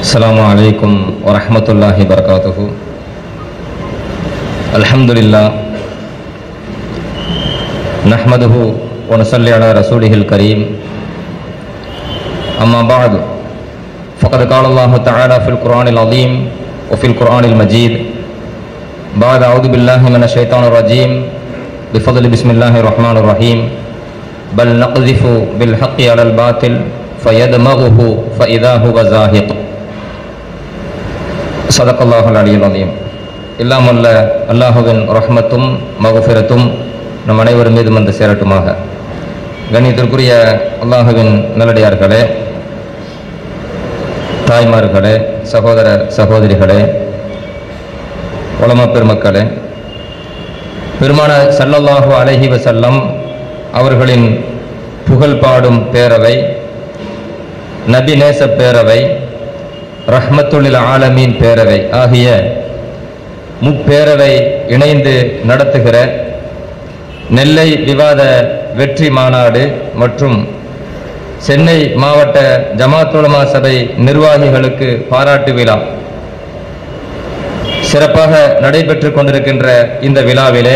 السلام عليكم ورحمة الله وبركاته الحمد لله نحمده ونصلي على رسوله الكريم أما بعد فقد قال الله تعالى في القرآن العظيم وفي القرآن المجيد بعد أعوذ بالله من الشيطان الرجيم بفضل بسم الله الرحمن الرحيم بل نقذف بالحق على الباطل فيدمغه فإذا هو زاهق صدق الله العلي العظيم இல்லாமல்ல அல்லாஹுவின் ரஹ்மத்தும் மகஃபிரத்தும் நம் அனைவரும் மீதும் வந்து சேரட்டுமாக கண்ணியத்திற்குரிய அல்லாஹுவின் நல்லடியார்களே தாய்மார்களே சகோதர சகோதரிகளே உலம பெருமக்களே பெருமான சல்லல்லாஹு அலைஹி வசல்லம் அவர்களின் புகழ் பாடும் பேரவை நபி நேச பேரவை ரஹ்மத்துல்லில் ஆலமீன் பேரவை ஆகிய முப்பேரவை இணைந்து நடத்துகிற நெல்லை விவாத வெற்றி மாநாடு மற்றும் சென்னை மாவட்ட ஜமாத்துலமா சபை நிர்வாகிகளுக்கு பாராட்டு விழா சிறப்பாக நடைபெற்று கொண்டிருக்கின்ற இந்த விழாவிலே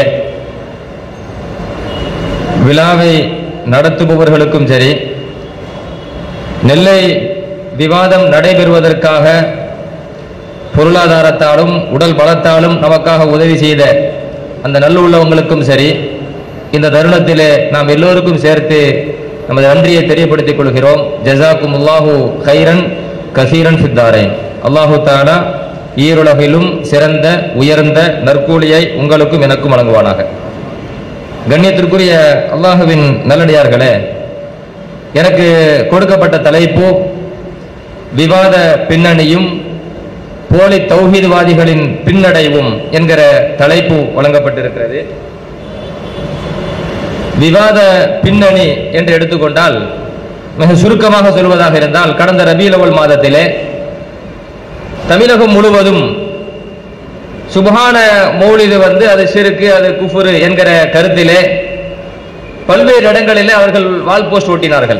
விழாவை நடத்துபவர்களுக்கும் சரி நெல்லை விவாதம் நடைபெறுவதற்காக பொருளாதாரத்தாலும் உடல் பலத்தாலும் நமக்காக உதவி செய்த அந்த நல்லுள்ளவங்களுக்கும் சரி இந்த தருணத்திலே நாம் எல்லோருக்கும் சேர்த்து நமது நன்றியை தெரியப்படுத்திக் கொள்கிறோம் ஜசாக்கும் அல்லாஹூ கைரன் கசீரன் ஃபித்தாரேன் அல்லாஹு தாலா ஈருலகிலும் சிறந்த உயர்ந்த நற்கூலியை உங்களுக்கும் எனக்கும் வழங்குவானாக கண்ணியத்திற்குரிய அல்லாஹுவின் நல்லடியார்களே எனக்கு கொடுக்கப்பட்ட தலைப்பு விவாத பின்னணியும் போலி தௌஹீத்வாதிகளின் பின்னடைவும் என்கிற தலைப்பு வழங்கப்பட்டிருக்கிறது விவாத பின்னணி என்று எடுத்துக்கொண்டால் மிக சுருக்கமாக சொல்வதாக இருந்தால் கடந்த ரபீலவல் மாதத்திலே தமிழகம் முழுவதும் சுபஹான மௌலிது வந்து அது சிறுக்கு அது குஃபுரு என்கிற கருத்திலே பல்வேறு இடங்களிலே அவர்கள் வால் போஸ்ட் ஓட்டினார்கள்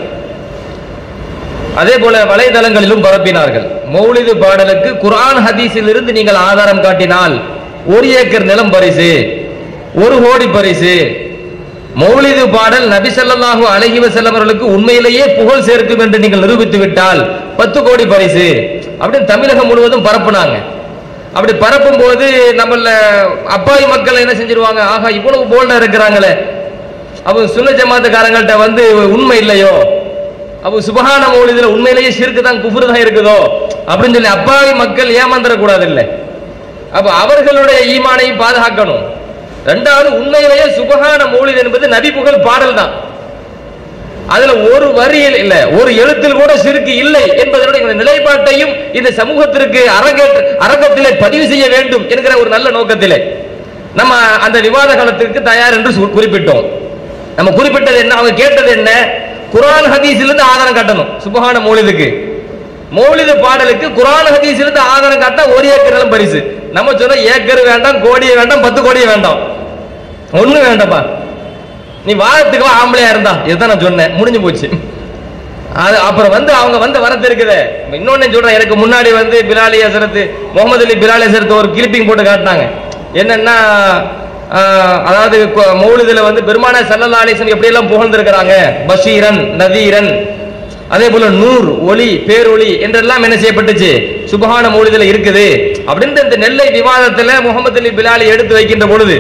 அதே போல வலைதளங்களிலும் பரப்பினார்கள் மௌலிது பாடலுக்கு குர்ஆன் ஹதீஸில் இருந்து நீங்கள் ஆதாரம் காட்டினால் ஒரு ஏக்கர் நிலம் பரிசு ஒரு கோடி பரிசு மௌலிது பாடல் நபி ஸல்லல்லாஹு அலைஹி வஸல்லம் அவர்களுக்கு உண்மையிலேயே புகழ் சேர்க்கும் என்று நீங்கள் நிரூபித்து விட்டால் பத்து கோடி பரிசு அப்படின்னு தமிழகம் முழுவதும் பரப்புனாங்க அப்படி பரப்பும் போது நம்மள அப்பாவி மக்கள் என்ன செஞ்சிருவாங்க ஆகா இவ்வளவு போல்டா இருக்கிறாங்களே அவங்க சுன்ன ஜமாத்துக்காரங்கள்ட்ட வந்து உண்மை இல்லையோ அப்போ சுபஹான மௌலிதுல உண்மையிலேயே சிறுக்கு தான் குஃபுரு தான் இருக்குதோ அப்படின்னு சொல்லி அப்பாவி மக்கள் ஏமாந்துடக்கூடாது இல்லை அப்ப அவர்களுடைய ஈமானையும் பாதுகாக்கணும் ரெண்டாவது உண்மையிலேயே சுபஹான மௌலித் என்பது நபி புகழ் பாடல் தான் அதுல ஒரு வரியில் இல்ல ஒரு எழுத்தில் கூட சிறுக்கு இல்லை என்பதனுடைய இந்த நிலைப்பாட்டையும் இந்த சமூகத்திற்கு அரங்கேற்ற அரங்கத்திலே பதிவு செய்ய வேண்டும் என்கிற ஒரு நல்ல நோக்கத்திலே நம்ம அந்த விவாத காலத்திற்கு தயார் என்று சு- குறிப்பிட்டோம் நம்ம குறிப்பிட்டது என்ன அவங்க கேட்டது என்ன குர்ஆன் ஹதீஸிலிருந்து ஆதாரம் காட்டணும் சுபஹான மௌலிதுக்கு மௌலிது பாடலுக்கு குர்ஆன் ஹதீஸிலிருந்து ஆதாரம் காட்ட ஒரு ஏக்கர் நிலம் பரிசு நம்ம சொன்ன ஏக்கர் வேண்டாம் கோடியே வேண்டாம் பத்து கோடியே வேண்டாம் ஒண்ணு வேண்டாம்ப்பா நீ வாரத்துக்கு வா ஆம்பளையா இருந்தா இதுதான் நான் சொன்னேன் முடிஞ்சு போச்சு அது அப்புறம் வந்து அவங்க வந்து வரது இருக்குது இன்னொன்னு சொல்றேன் எனக்கு முன்னாடி வந்து பிலாலி ஹசரத் முகமது அலி பிலாலி ஹசரத் ஒரு கிளிப்பிங் போட்டு காட்டினாங்க என்னன்னா ஆஹ், அதாவது கு- மௌலிதுல வந்து பெருமான சல்லல்லா அலிசன் எப்படி எல்லாம் புகழ்ந்திருக்கிறாங்க பஷீரன் நதீரன் அதே போல நூர் ஒளி பேரொளி என்றெல்லாம் என்ன செய்யப்பட்டுச்சு சுபஹான மௌலிதுல இருக்குது அப்படின்னு இந்த நெல்லை விவாதத்துல முகமது அலி பிலாலி எடுத்து வைக்கின்ற பொழுது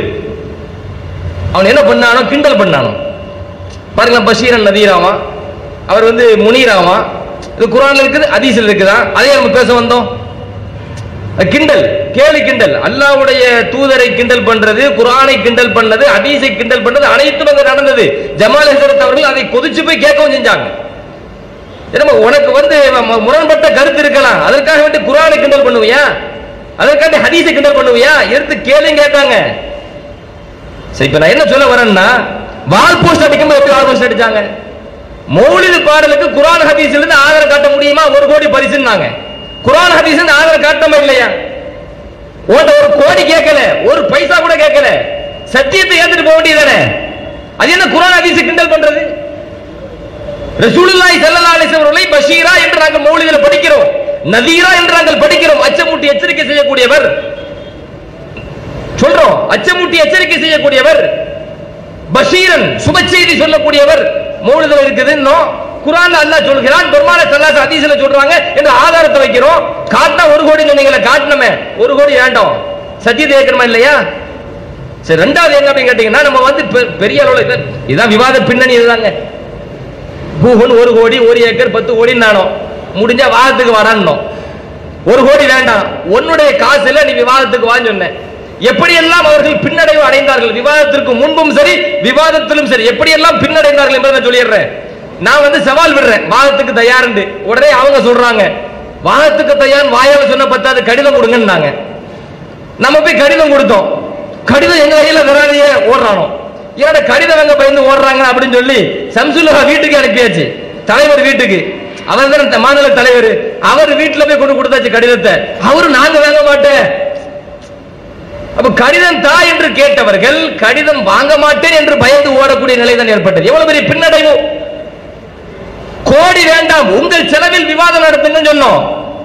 அவன் என்ன பண்ணானோ கிண்டல் பண்ணானோ பாருங்க பஷீரன் நதீராமா அவர் வந்து முனீராமா இது குரான்ல இருக்குது ஹதீஸ்ல இருக்குதா அதே நம்ம பேச வந்தோம் அது கிண்டல் கேலி கிண்டல் அல்லாஹ்வுடைய தூதரை கிண்டல் பண்றது குர்ஆனை கிண்டல் பண்ணது ஹதீஸை கிண்டல் பண்ணது அனைத்தும் அங்க நடந்தது ஜமால் ஹசரத் அவர்கள் அதை கொதிச்சு போய் கேட்கவும் செஞ்சாங்க என்னமோ உனக்கு வந்து ம- முரண்பட்ட கருத்து இருக்கலாம் அதற்காக வேண்டி குர்ஆனை கிண்டல் பண்ணுவியா அதற்காண்டி ஹதீஸை கிண்டல் பண்ணுவியா எடுத்து கேளுங்க கேட்டாங்க சரி இப்ப நான் என்ன சொல்ல வரேன்னா வால் போஸ்ட் அடிக்கும்போது எப்படி வால் போஸ்ட் அடிச்சாங்க மௌலிது பாடலுக்கு குர்ஆன் ஹதீஸ்ல இருந்து ஆதாரம் காட்ட முடியுமா ஒரு கோடி பரிசுன்னாங்க குர்ஆன் ஹதீஸ் இருந்து ஆதாரம் காட்டமா இல்லையா உன்கிட்ட ஒரு கோடி கேட்கல ஒரு பைசா கூட கேட்கல சத்தியத்தை ஏத்துட்டு போக வேண்டியதானே அது என்ன குர்ஆன் ஹதீஸ் கிண்டல் பண்றது ரசூலுல்லாஹி ஸல்லல்லாஹு அலைஹி வஸல்லம் அவர்களை பஷீரா என்று நாங்கள் மௌலிதில் படிக்கிறோம் நதீரா என்று நாங்கள் படிக்கிறோம் அச்சமூட்டி எச்சரிக்கை செய்யக்கூடியவர் சொல்றோம் அச்சமூட்டி எச்சரிக்கை செய்யக்கூடியவர் பஷீரன் சுப செய்தி சொல்லக்கூடியவர் மௌலிதம் இருக்குது இன்னும் குரான் அல்லாஹ் சொல்கிறான் பெருமான சல்லாஸ் ஹதீஸ்ல சொல்றாங்க என்ற ஆதாரத்தை வைக்கிறோம் காட்டினா ஒரு கோடி சொன்னீங்களே காட்டணுமே ஒரு கோடி வேண்டாம் சத்தியத்தை ஏற்கனமா இல்லையா சரி ரெண்டாவது என்ன அப்படின்னு கேட்டீங்கன்னா நம்ம வந்து பெ- பெரிய அளவுல இது- இதான் விவாத பின்னணி இதுதாங்க பூகன் ஒரு கோடி ஒரு ஏக்கர் பத்து கோடி நானும் முடிஞ்சா வாதத்துக்கு வரான்னோம் ஒரு கோடி வேண்டாம் உன்னுடைய காசுல நீ விவாதத்துக்கு வான்னு சொன்னேன் எப்படியெல்லாம் அவர்கள் பின்னடைவு அடைந்தார்கள் விவாதத்திற்கு முன்பும் சரி விவாதத்திலும் சரி எப்படியெல்லாம் பின்னடைந்தார்கள் என்பதை நான் சொல்லிடுறேன் நான் வந்து சவால் விடுறேன் வாதத்துக்கு தயாருண்டு உடனே அவங்க சொல்றாங்க வாதத்துக்கு தயார் வாயால சொன்ன பத்தாது கடிதம் கொடுங்கன்னாங்க நம்ம போய் கடிதம் கொடுத்தோம் கடிதம் எங்க கையில வராதையே ஓடுறானோ ஏன்னா கடிதம் எங்க பயந்து ஓடுறாங்க அப்படின்னு சொல்லி சம்சுல்லா வீட்டுக்கு அனுப்பியாச்சு தலைவர் வீட்டுக்கு அவர் தான் இந்த மாநில தலைவர் அவர் வீட்டுல போய் கொண்டு கொடுத்தாச்சு கடிதத்தை அவரு நாங்க வாங்க மாட்டேன் அப்ப கடிதம் தா என்று கேட்டவர்கள் கடிதம் வாங்க மாட்டேன் என்று பயந்து ஓடக்கூடிய நிலை தான் ஏற்பட்டது எவ்வளவு பெரிய பின்னடைவு கோடி வேண்டாம் உங்கள் செலவில் விவாதம் நடத்துங்கன்னு சொன்னோம்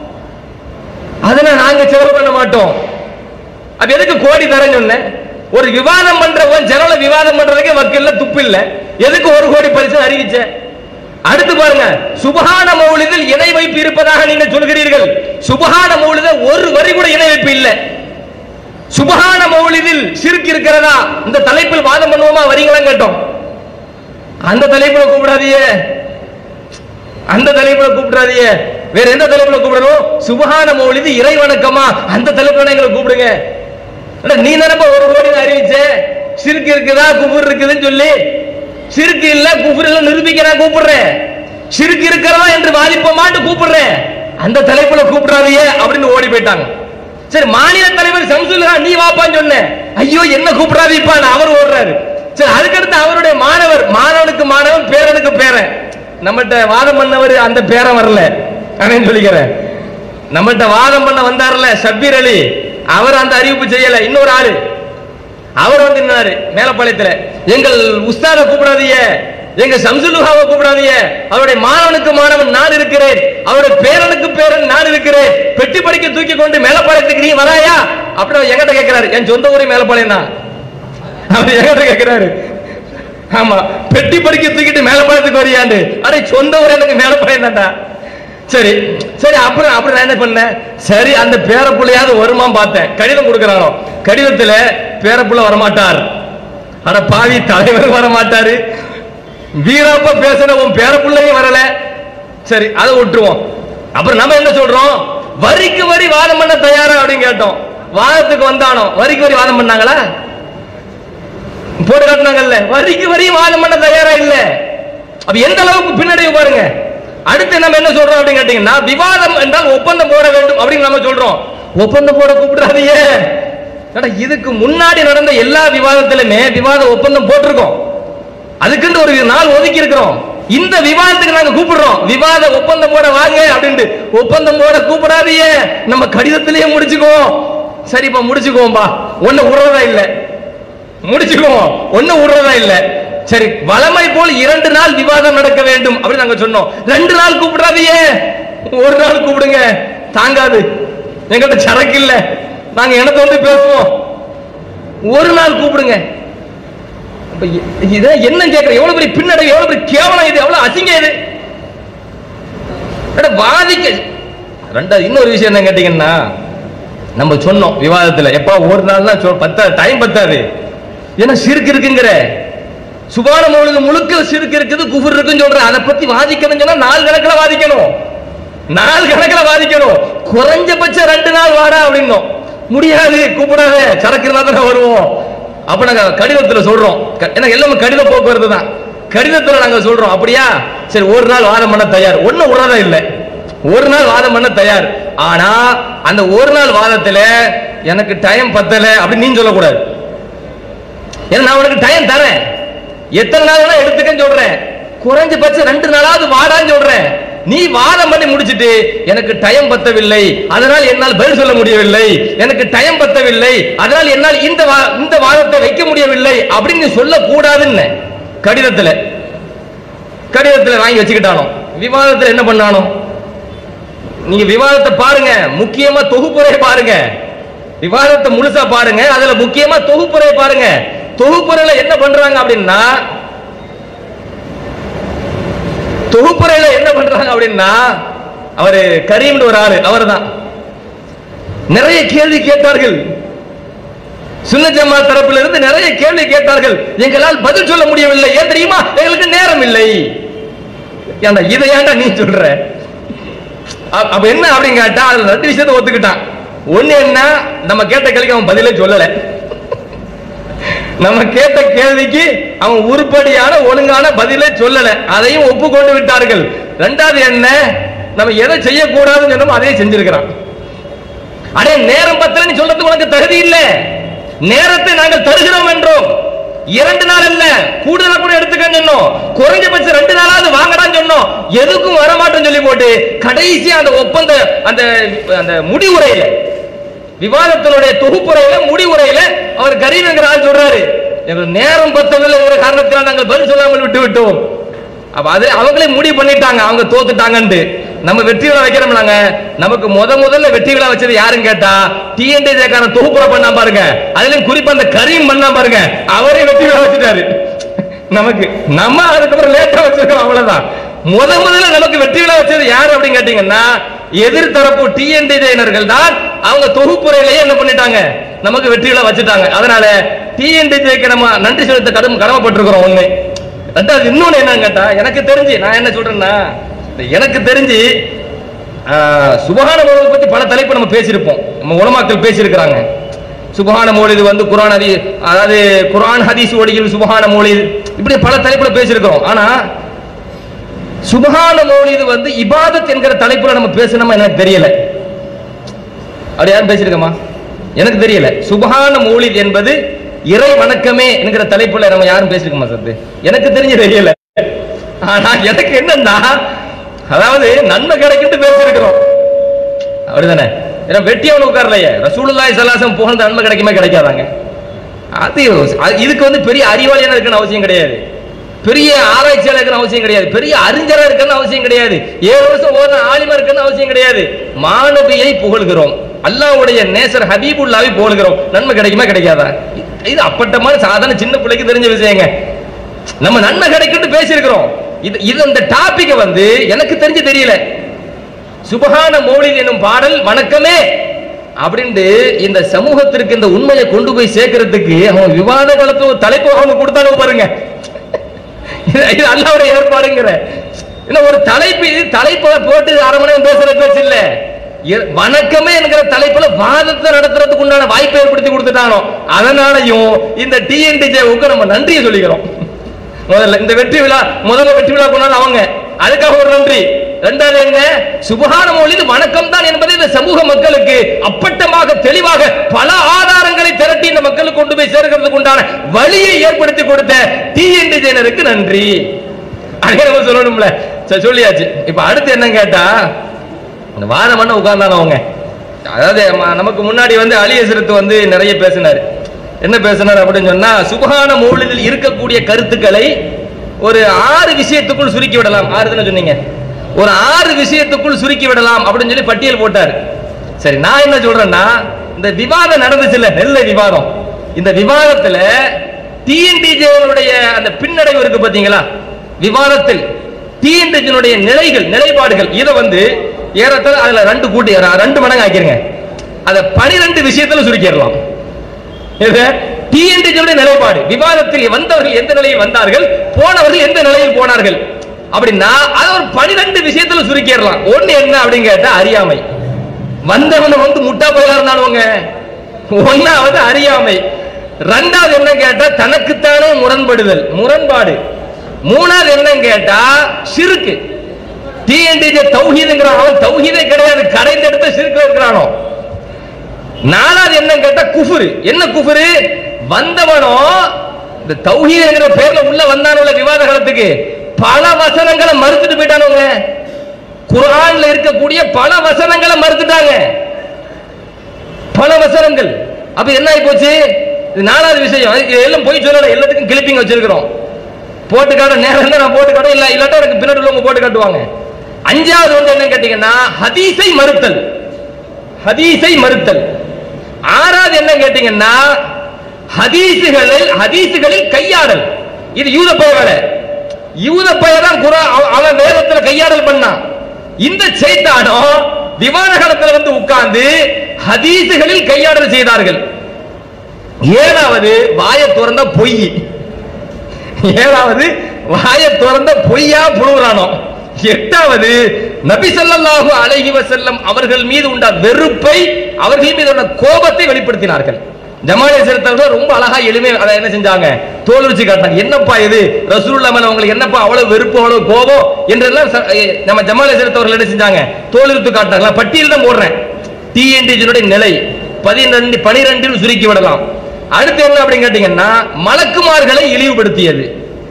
அதனை நாங்க செலவு பண்ண மாட்டோம் அப்ப எதுக்கு கோடி தரேன்னு சொன்னேன் ஒரு விவாதம் பண்றவன் ஜனல விவாதம் பண்றதுக்கே வக்கீல்ல துப்பு இல்ல எதுக்கு ஒரு கோடி பரிசு அறிவிச்ச அடுத்து பாருங்க சுபஹான மௌலிதில் இணை வைப்பு இருப்பதாக நீங்க சொல்கிறீர்கள் சுபஹான மௌலித ஒரு வரி கூட இணை வைப்பு இல்ல சுபஹான மௌலிதில் சிறுக்கு இருக்கிறதா இந்த தலைப்பில் வாதம் பண்ணுவோமா வரீங்களான்னு கேட்டோம் அந்த தலைப்புல கூப்பிடாதீங்க அந்த தலைப்புல கூப்பிடாதீங்க வேற எந்த தலைப்புல கூப்பிடணும் சுபஹான மௌலிது இறை வணக்கமா அந்த தலைப்புல எங்களை கூப்பிடுங்க அட, நீ தானப்ப ஒரு கோடி அறிவிச்ச சிறுக்கு இருக்குதா குபுர் இருக்குதுன்னு சொல்லி சிறுக்கு இல்ல குபுர் இல்ல நிரூபிக்க நான் கூப்பிடுறேன் சிறுக்கு இருக்கிறதா என்று வாதிப்போமான்னு கூப்பிடுறேன் அந்த தலைப்புல கூப்பிடாதீங்க அப்படின்னு ஓடி போயிட்டாங்க சரி மாநில தலைவர் சம்சுல்லா நீ வாப்பான்னு சொன்னேன் ஐயோ என்ன கூப்பிடாதீப்பான்னு அவர் ஓடுறாரு சரி அதுக்கடுத்து அவருடைய மாணவர் மாணவனுக்கு மாணவன் பேரனுக்கு பேரன் நம்மகிட்ட வாதம் பண்ணவர் அந்த பேரன் வரல அப்படின்னு சொல்லிக்கிறேன் நம்மகிட்ட வாதம் பண்ண வந்தார்ல ஷப்பீர் அலி அவர் அந்த அறிவிப்பு செய்யல இன்னொரு ஆளு அவர் வந்து நின்னாரு மேலப்பாளையத்துல எங்கள் உஸ்தாத கூப்பிடாதீங்க எங்க சம்சுலுஹாவை கூப்பிடாதீங்க அவருடைய மாணவனுக்கு மாணவன் நான் இருக்கிறேன் அவருடைய பேரனுக்கு பேரன் நான் இருக்கிறேன் பெட்டி படிக்க தூக்கி கொண்டு மேலப்பாளையத்துக்கு நீ வராயா அப்படின்னு அவர் என்கிட்ட கேட்கிறாரு என் சொந்த ஊரே மேலப்பாளையம் தான் அவர் என்கிட்ட கேட்கிறாரு ஆமா பெட்டி படிக்க தூக்கிட்டு மேலப்பாளையத்துக்கு வரியாண்டு அடே சொந்த ஊர் எனக்கு மேலப்பாளையம் தான்டா சரி சரி அப்புறம் அப்புறம் நான் என்ன பண்ணேன் சரி அந்த பேரப்புள்ளையாவது வருமா பார்த்தேன் கடிதம் கொடுக்கறானோ கடிதத்துல பேரப்புள்ள வரமாட்டார் அட பாவி தலைவர் வரமாட்டாரு வீராப்பா பேசுன உன் பேரப்புள்ளையும் வரல சரி அதை விட்டுருவோம் அப்புறம் நம்ம என்ன சொல்றோம் வரிக்கு வரி வாதம் பண்ண தயாரா அப்படின்னு கேட்டோம் வாதத்துக்கு வந்தானோ வரிக்கு வரி வாதம் பண்ணாங்களா போட்டு காட்டினாங்கல்ல வரிக்கு வரி வாதம் பண்ண தயாரா இல்ல அப்ப எந்த அளவுக்கு பின்னடைவு பாருங்க அடுத்து நம்ம என்ன சொல்றோம் அப்படின்னு கேட்டீங்கன்னா விவாதம் என்றால் ஒப்பந்தம் போட வேண்டும் அப்படின்னு நம்ம சொல்றோம் ஒப்பந்தம் போட கூப்பிடாதீங்க ஏடா, இதுக்கு முன்னாடி நடந்த எல்லா விவாதத்திலுமே விவாத ஒப்பந்தம் போட்டிருக்கோம் அதுக்குன்னு ஒரு நாள் ஒதுக்கி இருக்கிறோம் இந்த விவாதத்துக்கு நாங்க கூப்பிடுறோம் விவாத ஒப்பந்தம் போட வாங்க அப்படின்ட்டு ஒப்பந்தம் போட கூப்பிடாதீங்க நம்ம கடிதத்திலேயே முடிச்சுக்குவோம் சரிப்பா முடிச்சுக்குவோம்பா ஒண்ணு விடுறதா இல்லை முடிச்சுக்குவோம் ஒண்ணு விடுறதா இல்ல சரி வளமை போல் இரண்டு நாள் விவாதம் நடக்க வேண்டும் அப்படின்னு நாங்க சொன்னோம் ரெண்டு நாள் கூப்பிடாதீங்க ஒரு நாள் கூப்பிடுங்க தாங்காது எங்கிட்ட சரக்கு இல்ல நாங்க எனத்தை வந்து பேசுவோம் ஒரு நாள் கூப்பிடுங்க அப்ப இ- இத என்ன கேட்கற எவ்வளவு பெரிய பின்னடைவு எவ்வளவு பெரிய கேவலம் இது எவ்வளவு அசிங்கம் இது அட, வாதிக்க ரெண்டாவது இன்னொரு விஷயம் என்ன கேட்டீங்கன்னா நம்ம சொன்னோம் விவாதத்துல எப்பா ஒரு நாள் தான் பத்தாது டைம் பத்தாது ஏன்னா சிறுக்கு இருக்குங்கிற சுபான மொழிது முழுக்க சிறுக்கு இருக்குது குஃபர் இருக்குன்னு சொல்ற அதை பத்தி வாதிக்கணும் சொன்னா நாள் கணக்குல வாதிக்கணும் நாள் கணக்குல வாதிக்கணும் குறைஞ்சபட்சம் ரெண்டு நாள் வாடா அப்படின்னோம் முடியாது கூப்பிடாத சரக்கு இருந்தா தானே வருவோம் அப்ப நாங்க கடிதத்துல சொல்றோம் க- ஏன்னா எல்லாமே கடித போக்குவரத்து தான் கடிதத்துல நாங்க சொல்றோம் அப்படியா சரி ஒரு நாள் வாதம் பண்ண தயார் ஒண்ணு விடாத இல்லை ஒரு நாள் வாதம் பண்ண தயார் ஆனா அந்த ஒரு நாள் வாதத்துல எனக்கு டைம் பத்தல அப்படின்னு நீ சொல்லக்கூடாது ஏன்னா நான் உனக்கு டைம் தரேன் எத்தனை நாள் வேணா எடுத்துக்கன்னு சொல்றேன் குறைஞ்சபட்சம் ரெண்டு நாளாவது வாடான்னு சொல்றேன் நீ வாதம் பண்ணி முடிச்சிட்டு எனக்கு டைம் பத்தவில்லை அதனால் என்னால் பதில் சொல்ல முடியவில்லை எனக்கு டைம் பத்தவில்லை அதனால் என்னால் இந்த வா- இந்த வாதத்தை வைக்க முடியவில்லை அப்படின்னு சொல்ல கூடாதுன்னு கடிதத்துல கடிதத்துல வாங்கி வச்சுக்கிட்டானோ விவாதத்துல என்ன பண்ணானோ நீங்க விவாதத்தை பாருங்க முக்கியமா தொகுப்புரை பாருங்க விவாதத்தை முழுசா பாருங்க அதுல முக்கியமா தொகுப்புரை பாருங்க தொகுப்புரையில என்ன பண்றாங்க அப்படின்னா தொகுப்புரையில என்ன பண்றாங்க அப்படின்னா அவரு கரீம்னு ஒரு ஆளு அவர்தான் நிறைய கேள்வி கேட்டார்கள் சுன்ன ஜமாத் தரப்பில் இருந்து நிறைய கேள்வி கேட்டார்கள் எங்களால் பதில் சொல்ல முடியவில்லை ஏன் தெரியுமா எங்களுக்கு நேரம் இல்லை ஏன்டா இதை ஏன்டா நீ சொல்ற அ- அப்ப என்ன அப்படின்னு கேட்டா அதுல ரெண்டு விஷயத்தை ஒத்துக்கிட்டான் ஒண்ணு என்ன நம்ம கேட்ட கேள்விக்கு அவன் பதிலே சொல்லல நம்ம கேட்ட கேள்விக்கு அவன் உருப்படியான ஒழுங்கான பதிலே சொல்லல அதையும் ஒப்புக்கொண்டு விட்டார்கள் ரெண்டாவது என்ன நம்ம எதை செய்யக்கூடாதுன்னு சொன்னோமோ அதையும் செஞ்சிருக்கிறான் அடே நேரம் பத்தல நீ சொல்றதுக்கு உனக்கு தகுதி இல்ல நேரத்தை நாங்கள் தருகிறோம் என்றோம் இரண்டு நாள் இல்ல கூடுதலா கூட எடுத்துக்கன்னு சொன்னோம் குறைஞ்சபட்சம் ரெண்டு நாளாவது வாங்கடான்னு சொன்னோம் எதுக்கும் வரமாட்டோம்னு சொல்லி போட்டு கடைசி அந்த ஒப்பந்த அந்த அந்த முடிவுரையில விவாதத்தினுடைய தொகுப்புரையில முடிவுரையில அவர் கரீம்ங்கிற ஆள் சொல்றாரு எங்களுக்கு நேரம் பத்தவில்லைங்கிற காரணத்தினால் நாங்கள் பதில் சொல்லாமல் விட்டு விட்டோம் அப்ப அது அவங்களே முடிவு பண்ணிட்டாங்க அவங்க தோத்துட்டாங்கன்ட்டு நம்ம வெற்றி விழா வைக்கிறோம்லாங்க நமக்கு முத முதல்ல வெற்றி விழா வச்சது யாருன்னு கேட்டா டிஎன்டி காரன் தொகுப்புரை பண்ணா பாருங்க அதுலயும் குறிப்பா அந்த கரீம் பண்ணா பாருங்க அவரே வெற்றி விழா வச்சுட்டாரு நமக்கு நம்ம அதுக்கப்புறம் லேட்டா வச்சிருக்கோம் அவ்வளவுதான் முத முதல்ல நமக்கு வெற்றி விழா வச்சது யார் அப்படின்னு கேட்டீங்கன்னா எதிர்த்தரப்பு டிஎன்டி ஜெயினர்கள் தான் அவங்க தொகுப்புரையிலேயே என்ன பண்ணிட்டாங்க நமக்கு வெற்றி விழா வச்சுட்டாங்க அதனால டிஎன்டி ஜெயிக்க நம்ம நன்றி செலுத்த கடும் கடமைப்பட்டிருக்கிறோம் ஒண்ணு ரெண்டாவது இன்னொன்னு என்னன்னு கேட்டா எனக்கு தெரிஞ்சு நான் என்ன சொல்றேன்னா எனக்கு தெரிஞ்சு ஆஹ், சுபஹான மௌலிதை பத்தி பல தலைப்பு நம்ம பேசியிருப்போம் நம்ம உலமாக்கள் பேசியிருக்கிறாங்க சுபஹான மௌலிது வந்து குர்ஆன் ஹதி அதாவது குர்ஆன் ஹதீஸ் ஒளியில் சுபஹான மௌலிது இப்படி பல தலைப்புல பேசியிருக்கிறோம் ஆனா சுபஹான மௌலிது வந்து இபாதத் என்கிற தலைப்புல நம்ம பேசணுமா எனக்கு தெரியல அப்படி யாரும் பேசியிருக்கமா எனக்கு தெரியல சுபஹான மௌலித் என்பது இறை வணக்கமே என்கிற தலைப்புல நம்ம யாரும் பேசிருக்கோமா சத்து எனக்கு தெரிஞ்சு தெரியல ஆனா எனக்கு என்னன்னா அதாவது நன்மை கிடைக்கும்னு பேசியிருக்கிறோம் அப்படிதானே ஏன்னா வெட்டியவன் உட்காரலையே ரசூலுல்லாஹி ஸல்லல்லாஹு புகழ்ந்த நன்மை கிடைக்குமே கிடைக்காதாங்க அது அது- இதுக்கு வந்து பெரிய அறிவாளியான இருக்குன்னு அவசியம் கிடையாது பெரிய ஆராய்ச்சியாளர் இருக்குன்னு அவசியம் கிடையாது பெரிய அறிஞரா இருக்குன்னு அவசியம் கிடையாது ஏழு வருஷம் ஓதுன ஆலிமா இருக்குன்னு அவசியம் கிடையாது மாணவியை புகழ்கிறோம் அல்லாஹ்வுடைய நேசர் ஹபீபுல்லாவை புகழ்கிறோம் நன்மை கிடைக்குமா கிடைக்காதா இது அப்பட்டமான சாதாரண சின்ன பிள்ளைக்கு தெரிஞ்ச விஷயங்க நம்ம நன்மை கிடைக்கும்னு பேசியிருக்கிறோம் இது இது இந்த டாபிக் வந்து எனக்கு தெரிஞ்சு தெரியல சுபஹான மௌலித் என்னும் பாடல் வணக்கமே அப்படின்ட்டு இந்த சமூகத்திற்கு இந்த உண்மையை கொண்டு போய் சேர்க்கறதுக்கு அவன் விவாத காலத்துல ஒரு தலைப்பு அவங்க கொடுத்தாலும் பாருங்க இது- இது அல்லாவுடைய ஏற்பாடுங்கிற என்ன ஒரு தலைப்பு இது தலைப்பை போட்டு அரை மணி நேரம் பேசுற பேச்சு இல்ல இ- வணக்கமே என்கிற தலைப்புல வாதத்தை நடத்துறதுக்கு உண்டான வாய்ப்பை ஏற்படுத்தி கொடுத்துட்டானோ அதனாலையும் இந்த டிஎன்டிஜேவுக்கு நம்ம நன்றியை சொல்லிக்கிறோம் முதல்ல இந்த வெற்றி விழா முதல்ல வெற்றி விழா கொண்டாடு அவங்க அதுக்காக ஒரு நன்றி ரெண்டாவது என்ன சுபகான மொழிது வணக்கம் தான் என்பதை இந்த சமூக மக்களுக்கு அப்பட்டமாக தெளிவாக பல ஆதாரங்களை திரட்டி இந்த மக்களுக்கு கொண்டு போய் சேர்க்கிறதுக்கு உண்டான வழியை ஏற்படுத்தி கொடுத்த டிஎன்டி ஜெயினருக்கு நன்றி அதே நம்ம சொல்லணும்ல சரி, சொல்லியாச்சு இப்ப அடுத்து என்ன கேட்டா இந்த வாரம் பண்ண உட்கார்ந்தாங்க அவங்க அதாவது ம- நமக்கு முன்னாடி வந்து அலியசரத்து வந்து நிறைய பேசினார் என்ன பேசினார் அப்படின்னு சொன்னா சுபகான மௌலிதில் இருக்கக்கூடிய கருத்துக்களை ஒரு ஆறு விஷயத்துக்குள் சுருக்கி விடலாம் ஆறு தானே சொன்னீங்க ஒரு ஆறு விஷயத்துக்குள் சுருக்கி விடலாம் அப்படின்னு சொல்லி பட்டியல் போட்டார் சரி நான் என்ன சொல்றேன்னா இந்த விவாதம் நடந்துச்சுல்ல நெல்லை விவாதம் இந்த விவாதத்துல டிஎன்டிஜேனுடைய அந்த பின்னடைவு இருக்கு பாத்தீங்களா விவாதத்தில் டிஎன்டிஜனுடைய நிலைகள் நிலைப்பாடுகள் இதை வந்து ஏறத்தாழ அதுல ரெண்டு கூட்டி ர- ரெண்டு மடங்கு ஆக்கிருங்க அதை பனிரெண்டு விஷயத்துல சுருக்கிடலாம் இது டிஎன்டிஜனுடைய நிலைப்பாடு விவாதத்தில் வந்தவர்கள் எந்த நிலையில் வந்தார்கள் போனவர்கள் எந்த நிலையில் போனார்கள் அப்படின்னா அது ஒரு பனிரெண்டு விஷயத்துல சுருக்கிடலாம் ஒண்ணு என்ன அப்படின்னு கேட்டா அறியாமை வந்தவன வந்து முட்டா போயா இருந்தானுவங்க ஒன்னாவது அறியாமை ரெண்டாவது என்ன கேட்டா தனக்குத்தானே முரண்படுதல் முரண்பாடு மூணாவது என்ன கேட்டா சிறுக்கு டிஎன்டிஜே தௌஹீதுங்கிற அவன் தௌஹீதே கிடையாது கடைந்த இடத்த சிறுக்கு இருக்கிறானோ நாலாவது என்ன கேட்டா குஃபுரு என்ன குஃபுரு வந்தவனோ இந்த தௌஹீதுங்கிற பேர்ல உள்ள வந்தானுல விவாத காலத்துக்கு பல வசனங்களை மறுத்துட்டு போயிட்டானுங்க குர்ஆன்ல இருக்கக்கூடிய பல வசனங்களை மறுத்துட்டாங்க பல வசனங்கள் அப்ப என்ன ஆகி போச்சு இது நாலாவது விஷயம் இது எல்லாம் போய் சொல்லல எல்லாத்துக்கும் கிளிப்பிங் வச்சிருக்கிறோம் போட்டு காட்ட நேரம் இருந்தா நான் போட்டு காட்டும் இல்ல இல்லாட்டா எனக்கு பின்னாடி உள்ளவங்க போட்டு காட்டுவாங்க அஞ்சாவது வந்து என்ன கேட்டீங்கன்னா ஹதீஸை மறுத்தல் ஹதீஸை மறுத்தல் ஆறாவது என்ன கேட்டீங்கன்னா ஹதீஸுகளில் ஹதீஸுகளில் கையாடல் இது யூத பய வேலை யூத பய தான் குரா அவ- அவன் வேதத்துல கையாடல் பண்ணான் இந்த சைத்தானம் விமானகலத்துல வந்து உட்கார்ந்து ஹதீஸுகளில் கையாடல் செய்தார்கள் ஏழாவது வாயை திறந்த பொய் ஏழாவது வாயை திறந்த பொய்யா புழுவுறானோ எட்டாவது நபி ஸல்லல்லாஹு அலைஹி வஸல்லம் அவர்கள் மீது உண்ட வெறுப்பை அவர்கள் மீது உள்ள கோபத்தை வெளிப்படுத்தினார்கள் ஜமாலிய சிறுத்தவர்கள் ரொம்ப அழகா எளிமை அதை என்ன செஞ்சாங்க தோலுரிச்சு காட்டினாங்க என்னப்பா இது ரசூலுல்லா மேல உங்களுக்கு என்னப்பா அவ்வளவு வெறுப்பு அவ்வளவு கோபம் என்றெல்லாம் ச- எ, நம்ம ஜமாலிய சிறுத்தவர்கள் என்ன செஞ்சாங்க தோலுரித்து காட்டினாங்க நான் பட்டியல் தான் போடுறேன் டிஎன்டிஜினுடைய நிலை பதினெண்டு பனிரெண்டில் சுருக்கி விடலாம் அடுத்து என்ன அப்படின்னு கேட்டீங்கன்னா மலக்குமார்களை இழிவுபடுத்தியது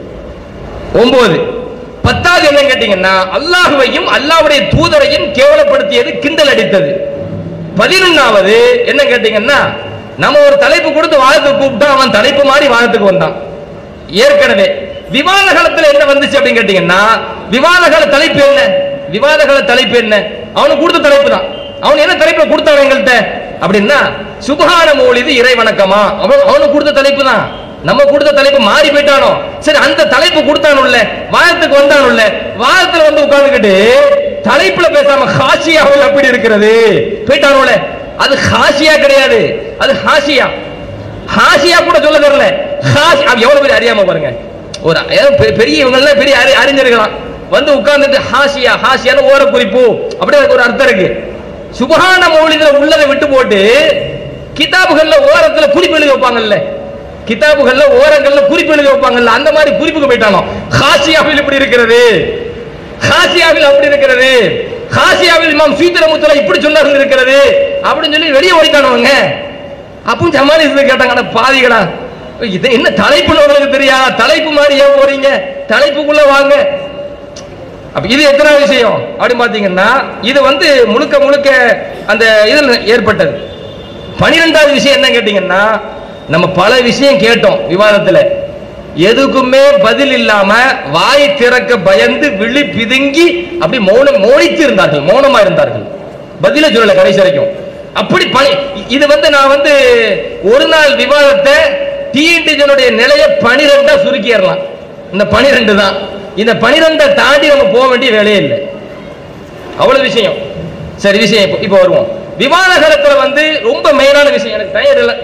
ஒன்பது பத்தாவது என்ன கேட்டீங்கன்னா அல்லாஹுவையும் அல்லாஹ்வுடைய தூதரையும் கேவலப்படுத்தியது கிண்டல் அடித்தது பதினொன்னாவது என்ன கேட்டீங்கன்னா நம்ம ஒரு தலைப்பு கொடுத்து வாதத்துக்கு கூப்பிட்டா அவன் தலைப்பு மாதிரி வாதத்துக்கு வந்தான் ஏற்கனவே விவாத காலத்துல என்ன வந்துச்சு அப்படின்னு கேட்டீங்கன்னா விவாத கால தலைப்பு என்ன விவாத கால தலைப்பு என்ன அவனுக்கு கொடுத்த தலைப்பு தான் அவன் என்ன தலைப்பை கொடுத்தான் எங்கள்கிட்ட அப்படின்னா சுபஹான மௌலிது இறை வணக்கமா அவன் அவனுக்கு கொடுத்த தலைப்பு தான் நம்ம கொடுத்த தலைப்பு மாறி போயிட்டானோ சரி அந்த தலைப்பு கொடுத்தானுல்ல வாதத்துக்கு வந்தானுல்ல வாதத்துல வந்து உட்கார்ந்துக்கிட்டு தலைப்புல பேசாம ஹாஷியாவில் அப்படி இருக்கிறது போயிட்டானுல்ல அது ஹாஷியா கிடையாது அது ஹாஷியா ஹாஷியா கூட சொல்ல தெரியல ஹாஷி அவன் எவ்வளவு பேர் அறியாம பாருங்க ஒரு ஏதோ பெ- பெரிய இவங்கெல்லாம் பெரிய அறி- அறிஞர்களாம் வந்து உட்கார்ந்துட்டு ஹாஷியா ஹாஷியான ஓர குறிப்பு அப்படி அதுக்கு ஒரு அர்த்தம் இருக்கு சுபஹான மௌலிதுல உள்ளதை விட்டு போட்டு கிதாபுகள்ல ஓரத்துல குறிப்பு எழுதி வைப்பாங்கல்ல கிதாபுகள்ல ஓரங்கள்ல குறிப்பு எழுதி வைப்பாங்கல்ல அந்த மாதிரி குறிப்புக்கு போயிட்டானோ ஹாஷியாவில் இப்படி இருக்கிறது ஹாசியாவில் அப்படி இருக்கிறது ஹாசியாவில் இமாம் சீத்திரமுத்தல இப்படி சொன்னார்கள் இருக்கிறது அப்படின்னு சொல்லி வெளியே ஓடிட்டானவங்க அப்பவும் ஜமாலி கேட்டாங்க அட பாவிகளா இது என்ன தலைப்புன்னு உங்களுக்கு தெரியா தலைப்பு மாதிரி ஏன் போறீங்க தலைப்புக்குள்ள வாங்க அப்ப இது எத்தனை விஷயம் அப்படின்னு பாத்தீங்கன்னா இது வந்து முழுக்க முழுக்க அந்த இதில் ஏற்பட்டது பனிரெண்டாவது விஷயம் என்ன கேட்டீங்கன்னா நம்ம பல விஷயம் கேட்டோம் விவாதத்துல எதுக்குமே பதில் இல்லாம வாய் திறக்க பயந்து விழி பிதுங்கி அப்படி மௌனம் மௌனித்து இருந்தார்கள் மௌனமா இருந்தார்கள் பதில சொல்லல கடைசி வரைக்கும் அப்படி பணி இது வந்து நான் வந்து ஒரு நாள் விவாதத்தை டிஎன்டிஜனுடைய நிலையை பனிரெண்டா சுருக்கிடலாம் இந்த பனிரெண்டு தான் இந்த பனிரெண்டை தாண்டி நம்ம போக வேண்டிய வேலையே இல்லை அவ்வளவு விஷயம் சரி விஷயம் இப்போ இப்போ வருவோம் விவாதகரத்துல வந்து ரொம்ப மெயினான விஷயம் எனக்கு டைம் இல்லை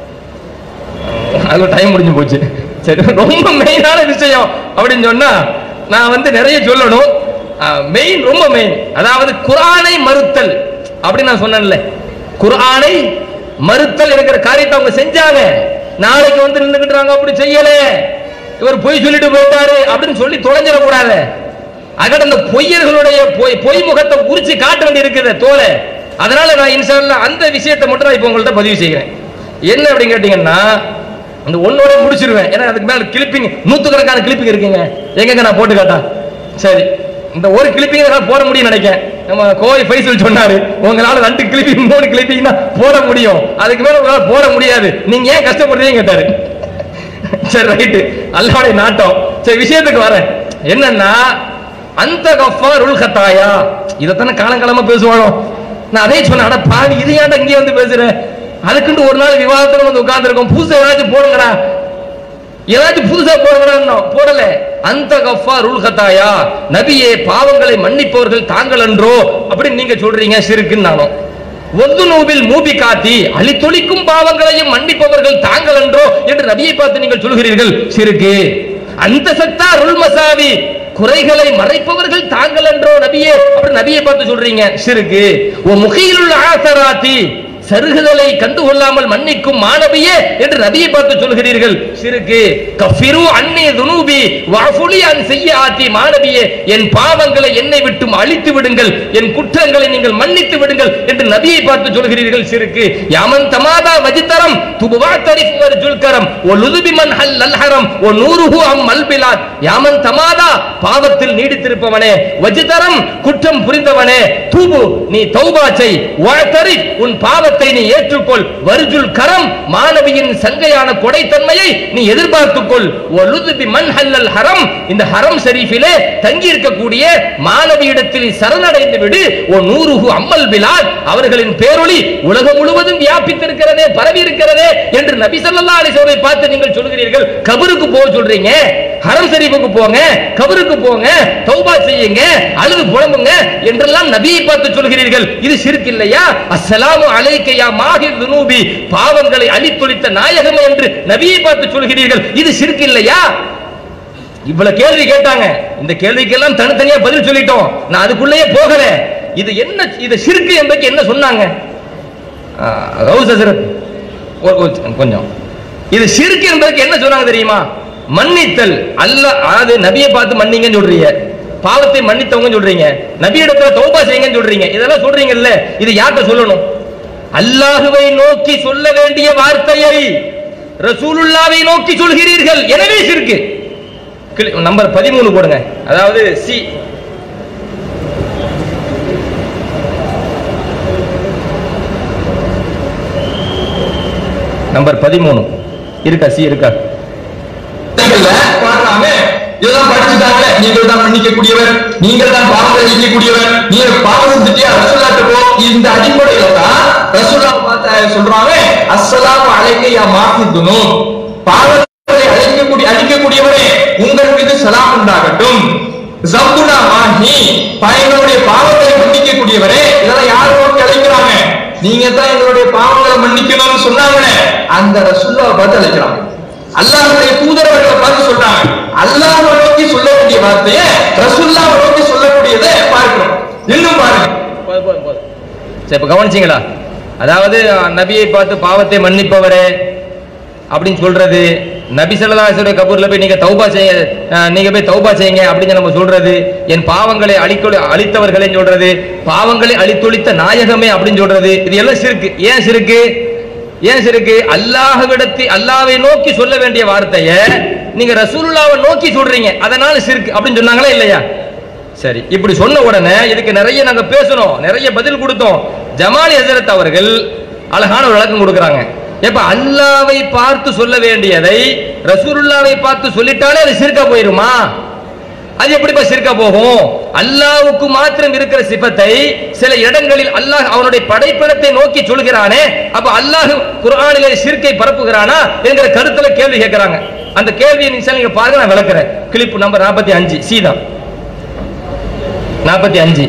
அது டைம் முடிஞ்சு போச்சு சரி ரொம்ப மெயினான விஷயம் அப்படின்னு சொன்னா நான் வந்து நிறைய சொல்லணும் மெயின் ரொம்ப மெயின் அதாவது குர்ஆனை மறுத்தல் அப்படின்னு நான் சொன்னேன்ல குர்ஆனை மறுத்தல் இருக்கிற காரியத்தை அவங்க செஞ்சாங்க நாளைக்கு வந்து நின்றுக்கிட்டாங்க அப்படி செய்யல இவர் பொய் சொல்லிட்டு போயிட்டாரு அப்படின்னு சொல்லி தொலைஞ்சிடக்கூடாது அகட அந்த பொய்யர்களுடைய பொய் பொய் முகத்தை உரிச்சு காட்ட வேண்டி இருக்குது தோலை அதனால நான் இன்ஷால்லா அந்த விஷயத்தை மட்டும் நான் இப்போ உங்கள்ட்ட பதிவு செய்கிறேன் என்ன அப்படின்னு கேட்டீங்கன்னா அந்த ஒன்னோட முடிச்சிருவேன் ஏன்னா அதுக்கு மேல கிளிப்பிங் நூத்துக்கணக்கான கிளிப்பிங் இருக்குங்க எங்கங்க நான் போட்டு காட்டா சரி இந்த ஒரு கிளிப்பிங் என்னால போட முடியும் நினைக்கிறேன் நம்ம கோவை ஃபைசல் சொன்னாரு உங்களால ரெண்டு கிளிப்பிங் மூணு கிளிப்பிங் தான் போட முடியும் அதுக்கு மேல உங்களால போட முடியாது நீங்க ஏன் கஷ்டப்படுறீங்க கேட்டாரு சரி ரைட்டு அல்லாவுடைய நாட்டம் சரி விஷயத்துக்கு வரேன் என்னன்னா அந்த கஃபார் உல் கத்தாயா இதைத்தானே காலங்காலமா பேசுவானோ நான் அதே சொன்னேன் அட பாவி இது ஏன்டா இங்கே வந்து பேசுறேன் அதுக்குன்ட்டு ஒரு நாள் விவாதத்துல வந்து உட்கார்ந்துருக்கோம் புதுசா ஏதாச்சும் போடுங்கடா ஏதாச்சும் புதுசா போடுங்கடா போடல அந்த கஃபார் உல் கத்தாயா நபியே பாவங்களை மன்னிப்பவர்கள் தாங்கள் அன்றோ அப்படின்னு நீங்க சொல்றீங்க சிறுக்குன்னு நானும் ஒத்து நூபில் மூபி காத்தி அழித்தொழிக்கும் பாவங்களையும் மன்னிப்பவர்கள் தாங்கள் அன்றோ என்று நபியை பார்த்து நீங்கள் சொல்கிறீர்கள் சிறுக்கு அந்த சத்தா ருல் மசாவி குறைகளை மறைப்பவர்கள் தாங்கள் என்றோ நபியே அப்படி நபியை பார்த்து சொல்றீங்க சிறுக்கு ஓ முகையிலுள்ள ஆசராத்தி சருகுதலை கண்டுகொள்ளாமல் மன்னிக்கும் மாணவியே என்று நபியை பார்த்து சொல்கிறீர்கள் சிறுக்கு கஃபிரு அன்னே துனூபி வாஃபுலி அன் செய்ய ஆத்தி மாணவியே என் பாவங்களை என்னை விட்டும் அழித்து விடுங்கள் என் குற்றங்களை நீங்கள் மன்னித்து விடுங்கள் என்று நபியை பார்த்து சொல்கிறீர்கள் சிறுக்கு யாமன் தமாதா வஜித்தரம் துபுவா தரிஃப் வர் ஜுல்கரம் ஓ லுதுபி மன் ஹல் லல்ஹரம் ஓ நூருஹு அம் மல்பிலாத் யாமன் தமாதா பாவத்தில் நீடித்திருப்பவனே வஜித்தரம் குற்றம் புரிந்தவனே தூபு நீ தௌபா செய் வா தரிஃப் உன் பாவத்தை பாவத்தை நீ ஏற்றுக்கொள் வர்ஜுல் கரம் மாணவியின் சங்கையான கொடைத்தன்மையை நீ எதிர்பார்த்துக்கொள் ஒலுதுபி மன் ஹல்லல் ஹரம் இந்த ஹரம் ஷரீஃபிலே தங்கி இருக்கக்கூடிய மாணவியிடத்தில் சரணடைந்து விடு ஓ நூறுஹு அம்மல் பிலால் அவர்களின் பேரொளி உலகம் முழுவதும் வியாபித்திருக்கிறதே பரவி இருக்கிறதே என்று நபி ஸல்லல்லாஹு அலைஹி வஸல்லம் பார்த்து நீங்கள் சொல்கிறீர்கள் கபருக்கு போக சொல்றீங்க ஹரம் ஷரீஃபுக்கு போங்க கபருக்கு போங்க தௌபா செய்யுங்க அழுது புலம்புங்க என்றெல்லாம் நபியை பார்த்து சொல்கிறீர்கள் இது ஷிர்க் இல்லையா அஸ்ஸலாமு அலைக்க யா மாஹி துனூபி பாவங்களை அழித்தொழித்த நாயகம் என்று நபியை பார்த்து சொல்கிறீர்கள் இது ஷிர்க் இல்லையா இவ்வளவு கேள்வி கேட்டாங்க இந்த கேள்விக்கெல்லாம் தனித்தனியா பதில் சொல்லிட்டோம் நான் அதுக்குள்ளேயே போகல இது என்ன இது ஷிர்க் என்பதுக்கு என்ன சொன்னாங்க ஆ, கௌஸ் ஹஸ்ரத், ஒரு- ஒரு- கொஞ்சம் இது ஷிர்க் என்பதற்கு என்ன சொன்னாங்க தெரியுமா மன்னித்தல் அல்ல அதாவது நபியை பார்த்து மன்னிங்கன்னு சொல்றீங்க பாவத்தை மன்னித்தவங்க சொல்றீங்க நபியிடத்துல தௌபா செய்யுங்கன்னு சொல்றீங்க இதெல்லாம் சொல்றீங்கல்ல இது யார்கிட்ட சொல்லணும் அல்லாஹுவை நோக்கி சொல்ல வேண்டிய வார்த்தையை ரசூலுல்லாவை நோக்கி சொல்கிறீர்கள் எனவே ஷிர்க் கிளி- நம்பர் பதிமூணு போடுங்க அதாவது சி நம்பர் பதிமூணு இருக்கா சி இருக்கா இல்ல, பாடுறாங்க. இதெல்லாம் படிச்சுட்டாங்க நீங்கள் தான் மன்னிக்க கூடியவர் நீங்கள் தான் பாவங்களை நீக்க கூடியவர் நீங்க பாவம் செஞ்சுட்டியா ரசூல்லாட்ட போ இந்த அடிப்படையில தான் ரசூல்லா பார்த்து சொல்றாங்க அஸ்ஸலாமு அலைக்க யா மாஃபிதுனு பாவத்தை அழிக்கக்கூடிய அழிக்கக்கூடியவரே உங்கள் மீது சலாம் உண்டாகட்டும் ஜம்புனா மாஹி பயனுடைய பாவங்களை மன்னிக்க கூடியவரே இதெல்லாம் யார் நோக்கி அழைக்கிறாங்க நீங்க தான் எங்களுடைய பாவங்களை மன்னிக்கணும்னு சொன்னாங்களே அந்த ரசூல்லாவை பார்த்து அழைக்கிறாங்க அல்லாஹ்வுடைய தூதரவர்களை பார்த்து சொல்றாங்க அல்லாஹ்வை நோக்கி சொல்ல வேண்டிய வார்த்தையை ரசூல்லாவை நோக்கி சொல்லக்கூடியதை பார்க்கிறோம் இன்னும் பாருங்க போதும், போதும், போதும். சரி இப்ப கவனிச்சீங்களா அதாவது அஹ், நபியை பார்த்து பாவத்தை மன்னிப்பவரே அப்படின்னு சொல்றது நபி ஸல்லல்லாஹு கபூர்ல போய் நீங்க தௌபா செய்ய அஹ், நீங்க போய் தௌபா செய்யுங்க அப்படின்னு நம்ம சொல்றது என் பாவங்களை அழிக்கொழி அழித்தவர்களே சொல்றது பாவங்களை அழித்தொழித்த நாயகமே அப்படின்னு சொல்றது இது எல்லாம் சிறுக்கு ஏன் சிறுக்கு ஏன் சிறுக்கு அல்லாஹ்விடத்தி அல்லாஹ்வை நோக்கி சொல்ல வேண்டிய வார்த்தையை நீங்க ரசூலுல்லாவை நோக்கி சொல்றீங்க அதனால சிறுக்கு அப்படின்னு சொன்னாங்களா இல்லையா சரி இப்படி சொன்ன உடனே இதுக்கு நிறைய நாங்க பேசணும் நிறைய பதில் கொடுத்தோம் ஜமாலி ஹசரத் அவர்கள் அழகான ஒரு விளக்கம் கொடுக்குறாங்க எப்ப அல்லாவை பார்த்து சொல்ல வேண்டியதை ரசூலுல்லாவை பார்த்து சொல்லிட்டாலே அது சிறுக்கா போயிருமா அது எப்படிப்பா சிறுக்கா போகும் அல்லாவுக்கு மாத்திரம் இருக்கிற சிபத்தை சில இடங்களில் அல்லாஹ் அவனுடைய படைப்பிடத்தை நோக்கி சொல்கிறானே அப்ப அல்லாஹ் குர்ஆனிலே சிறுக்கை பரப்புகிறானா என்கிற கருத்துல கேள்வி கேட்கிறாங்க அந்த கேள்வியை நீங்க நீங்க பாருங்க நான் விளக்குறேன் கிளிப்பு நம்பர் நாற்பத்தி அஞ்சு சீதான் நாற்பத்தி அஞ்சு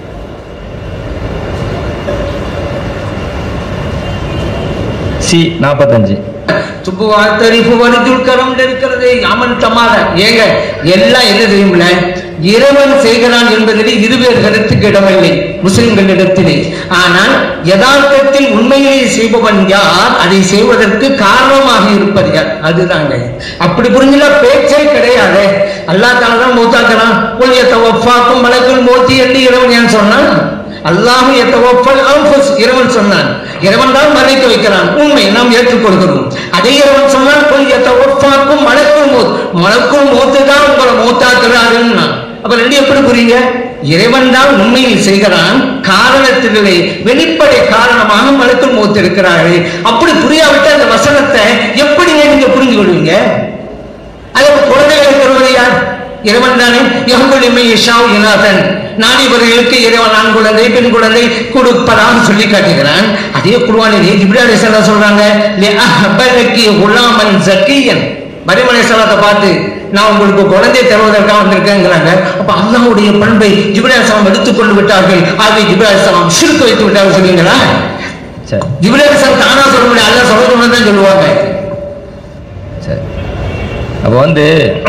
சி நாற்பத்தஞ்சு துப்பு வார்த்தரிப்பு வருதுல் கரம் இருக்கிறது அமன் தமாத ஏங்க எல்லாம் என்ன தெரியுமில்ல இறைவன் செய்கிறான் என்பதில் இருவேறு கருத்துக்கு இடமில்லை முஸ்லிம்களிடத்திலே ஆனால் யதார்த்தத்தில் உண்மையிலே செய்பவன் யார் அதை செய்வதற்கு காரணமாக இருப்பது யார் அதுதாங்க அப்படி புரிஞ்சுல பேச்சே கிடையாது அல்லா தால தான் மூத்தாக்கலாம் புள்ளியத்தை ஒப்பாக்கும் மலக்குள் மோத்தி என்று இறைவன் ஏன் சொன்னான் அல்லாஹ் எத்தவப்பல் அன்ஃபுஸ் இறைவன் சொன்னான் இறைவன் தான் மறைத்து வைக்கிறான் உண்மை நாம் ஏற்றுக்கொள்கிறோம் அதே இறைவன் சொன்னான் போய் எத்தவப்பாக்கும் மலக்குள் மூத் மலக்குள் மூத்து தான் உங்களை மூத்தாக்குறாருன்னா அப்ப ரெண்டு எப்படி புரியுங்க இறைவன் தான் உண்மையில் செய்கிறான் காரணத்திலே வெளிப்படை காரணமாக மலக்குள் மூத்து இருக்கிறார்கள் அப்படி புரியாவிட்டு அந்த வசனத்தை எப்படிங்க நீங்க புரிஞ்சு கொள்வீங்க அதற்கு குழந்தைகளை தருவது யார் இறைவன் தானே எங்குளிமை இஷாவ் இனாதன் நான் இவர்களுக்கு இறைவன் ஆண் குழந்தை பெண் குழந்தை கொடுப்பதாக சொல்லி காட்டுகிறான் அதே குருவானிலே ஜிப்ராலி சல்லா சொல்றாங்க "லிஅஹ்பலகி குலாமன் ஜக்கியன் மரிமலை சலாத்தை பார்த்து நான் உங்களுக்கு குழந்தை தருவதற்காக வந்திருக்கேங்கிறாங்க அப்ப அல்லாஹ்வுடைய பண்பை ஜிப்ரால் சலாம் எடுத்துக்கொண்டு விட்டார்கள் ஆகவே ஜிப்ரால் சலாம் சிறுக்கு வைத்து விட்டார்கள் சொல்லுவீங்களா சரி ஜிப்ரால் சலாம் தானா சொல்ல முடியாது அல்லாஹ் சொல்ல சொன்னதான் சொல்லுவாங்க சரி அப்போ வந்து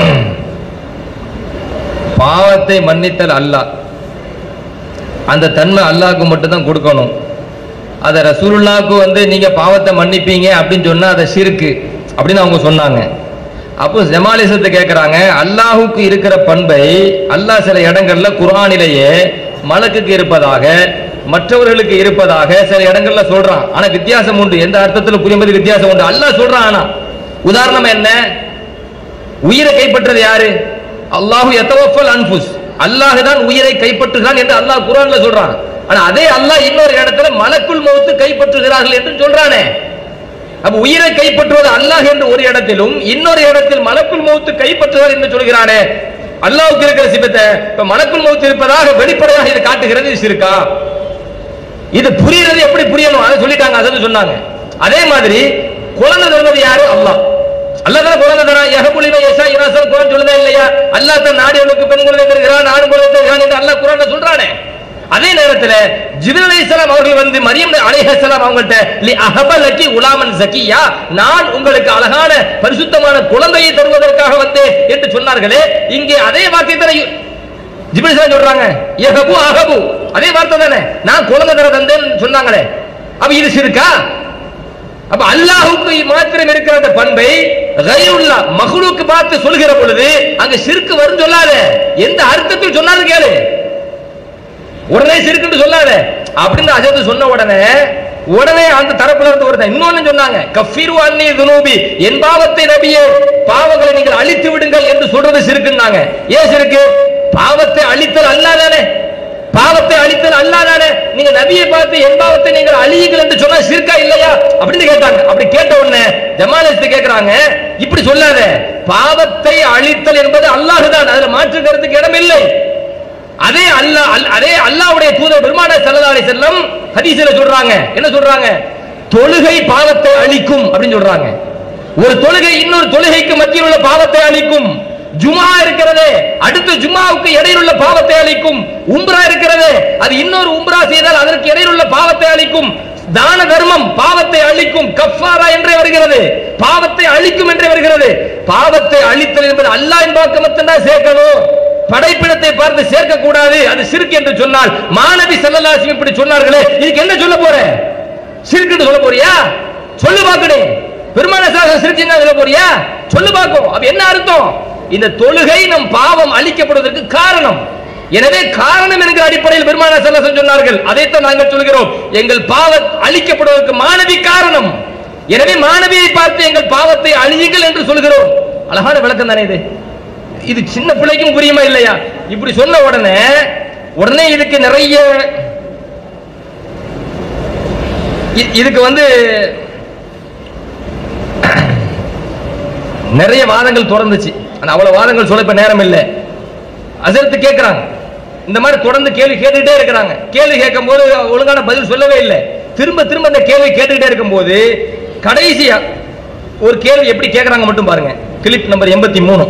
பாவத்தை மன்னித்தல் அல்லாஹ் அந்த தன்மை அல்லாஹ்க்கு மட்டும்தான் கொடுக்கணும் அதை ரசூலுல்லாவுக்கு வந்து நீங்க பாவத்தை மன்னிப்பீங்க அப்படின்னு சொன்னா அதை சிறுக்கு அப்படின்னு அவங்க சொன்னாங்க அப்போ ஜமாலிசத்தை கேட்குறாங்க அல்லாஹுக்கு இருக்கிற பண்பை அல்லாஹ் சில இடங்கள்ல குர்ஆனிலேயே மலக்குக்கு இருப்பதாக மற்றவர்களுக்கு இருப்பதாக சில இடங்கள்ல சொல்றான் ஆனா வித்தியாசம் உண்டு எந்த அர்த்தத்துல புரியும்போது வித்தியாசம் உண்டு அல்லாஹ் சொல்றான் ஆனா உதாரணம் என்ன உயிரை கைப்பற்றது யாரு அல்லாஹு எத்தவஃபல் அன்ஃபுஸ் அல்லாஹ் தான் உயிரை கைப்பற்றுகிறான் என்று அல்லாஹ் குர்ஆன்ல சொல்றான் ஆனா அதே அல்லாஹ் இன்னொரு இடத்துல மலக்குள் மௌத்து கைப்பற்றுகிறார்கள் என்று சொல்றானே அப்ப உயிரை கைப்பற்றுவது அல்லாஹ் என்று ஒரு இடத்திலும் இன்னொரு இடத்தில் மலக்குள் மௌத்து கைப்பற்றுகிறார் என்று சொல்கிறானே அல்லாஹ்வுக்கு இருக்கிற சிபத்தை இப்ப மலக்குள் மௌத்து இருப்பதாக வெளிப்படையாக இது காட்டுகிறது இது இருக்கா இது புரியுறது எப்படி புரியணும் அதை சொல்லிட்டாங்க அதை சொன்னாங்க அதே மாதிரி குழந்தை தருவது யாரு அல்லாஹ் அல்லாஹ் தான் குழந்தை தரா யஹபுலின யஷா இனாசன் குரான் சொல்லுதா இல்லையா அல்லாஹ் தான் நாடியவனுக்கு பெண் குழந்தை தருகிறான் ஆண் குழந்தை தருகிறான் என்று அல்லாஹ் குரான்ல சொல்றானே அதே நேரத்துல ஜிப்ரீல் அலைஹிஸ்ஸலாம் அவர்கள் வந்து மரியம் அலைஹிஸ்ஸலாம் அவங்கள்ட்ட லி அஹபலகி உலாமன் ஜக்கியா நான் உங்களுக்கு அழகான பரிசுத்தமான குழந்தையை தருவதற்காக வந்தேன் என்று சொன்னார்களே இங்கே அதே வாக்கியத்தை ஜிப்ரீல் சார் சொல்றாங்க யஹபு அஹபு அதே வார்த்தை தானே நான் குழந்தை தர தந்தேன்னு சொன்னாங்களே அப்ப இது சிறுக்கா அப்ப அல்லாஹ்வுக்கு மாத்திரம் இருக்கிற அந்த பண்பை கைருல்லா மஹ்லூக்கு பார்த்து சொல்கிற பொழுது அங்க சிறுக்கு வரும் சொல்லாத எந்த அர்த்தத்தில் சொன்னாலும் கேளு உடனே சிறுக்குன்னு சொல்லாத அப்படின்னு அஜத் சொன்ன உடனே உடனே அந்த தரப்புல இருந்து ஒருத்தன் இன்னொன்னு சொன்னாங்க கஃபீரு அன்னி துனூபி என் பாவத்தை நபியே பாவங்களை நீங்கள் அழித்து விடுங்கள் என்று சொல்றது சிறுக்குன்னாங்க ஏன் சிறுக்கு பாவத்தை அழித்தல் அல்லாதானே பாவத்தை அழித்தல் அல்லாதானே நீங்க நபியை பார்த்து என் பாவத்தை நீங்கள் அழியுங்கள் என்று சொன்னா சிறுக்கா இல்லையா அப்படின்னு கேட்டாங்க அப்படி கேட்ட உடனே ஜமாலிஸ்ட் கேக்குறாங்க இப்படி சொல்லாத பாவத்தை அழித்தல் என்பது அல்லாஹ் தான் அதுல மாற்று கருத்துக்கு இடம் இல்லை அதே அல்லாஹ் அல்- அதே அல்லாஹ்வுடைய தூதர் பெருமான ஸல்லல்லாஹு அலைஹி வஸல்லம் ஹதீஸ்ல சொல்றாங்க என்ன சொல்றாங்க தொழுகை பாவத்தை அழிக்கும் அப்படின்னு சொல்றாங்க ஒரு தொழுகை இன்னொரு தொழுகைக்கு மத்தியில் உள்ள பாவத்தை அழிக்கும் ஜுமா இருக்கிறதே அடுத்த ஜுமாவுக்கு இடையில் உள்ள பாவத்தை அழிக்கும் உம்ரா இருக்கிறதே அது இன்னொரு உம்ரா செய்தால் அதற்கு இடையில் உள்ள பாவத்தை அழிக்கும் தான தர்மம் பாவத்தை அழிக்கும் கஃபாரா என்றே வருகிறது பாவத்தை அழிக்கும் என்றே வருகிறது பாவத்தை அழித்தல் என்பது அல்லாஹ்வின் பக்கம் மட்டும்தான் சேர்க்கணும் படைப்பிடத்தை பார்த்து சேர்க்க கூடாது அது சிறுக்கு என்று சொன்னால் மாணவி செல்லலாசி இப்படி சொன்னார்களே இதுக்கு என்ன சொல்ல போற சிறுக்குன்னு சொல்ல போறியா சொல்லு பாக்கணே பெருமான சாக சிறுக்கு சொல்ல போறியா சொல்லு பாக்கும் அப்ப என்ன அர்த்தம் இந்த தொழுகை நம் பாவம் அழிக்கப்படுவதற்கு காரணம் எனவே காரணம் என்கிற அடிப்படையில் பெருமான செல்லசன் சொன்னார்கள் அதைத்தான் நாங்கள் சொல்கிறோம் எங்கள் பாவம் அழிக்கப்படுவதற்கு மாணவி காரணம் எனவே மாணவியை பார்த்து எங்கள் பாவத்தை அழியுங்கள் என்று சொல்கிறோம் அழகான விளக்கம் தானே இது இது சின்ன பிள்ளைக்கும் புரியுமா இல்லையா இப்படி சொன்ன உடனே உடனே இதுக்கு நிறைய இ- இதுக்கு வந்து நிறைய வாதங்கள் தொடர்ந்துச்சு ஆனா அவ்வளவு வாதங்கள் சொல்ல இப்ப நேரம் இல்லை அசரத்து கேட்கிறாங்க இந்த மாதிரி தொடர்ந்து கேள்வி கேட்டுக்கிட்டே இருக்கிறாங்க கேள்வி கேட்கும் போது ஒழுங்கான பதில் சொல்லவே இல்லை திரும்ப திரும்ப அந்த கேள்வி கேட்டுக்கிட்டே இருக்கும்போது கடைசியா ஒரு கேள்வி எப்படி கேட்கறாங்க மட்டும் பாருங்க கிளிப் நம்பர் எண்பத்தி மூணு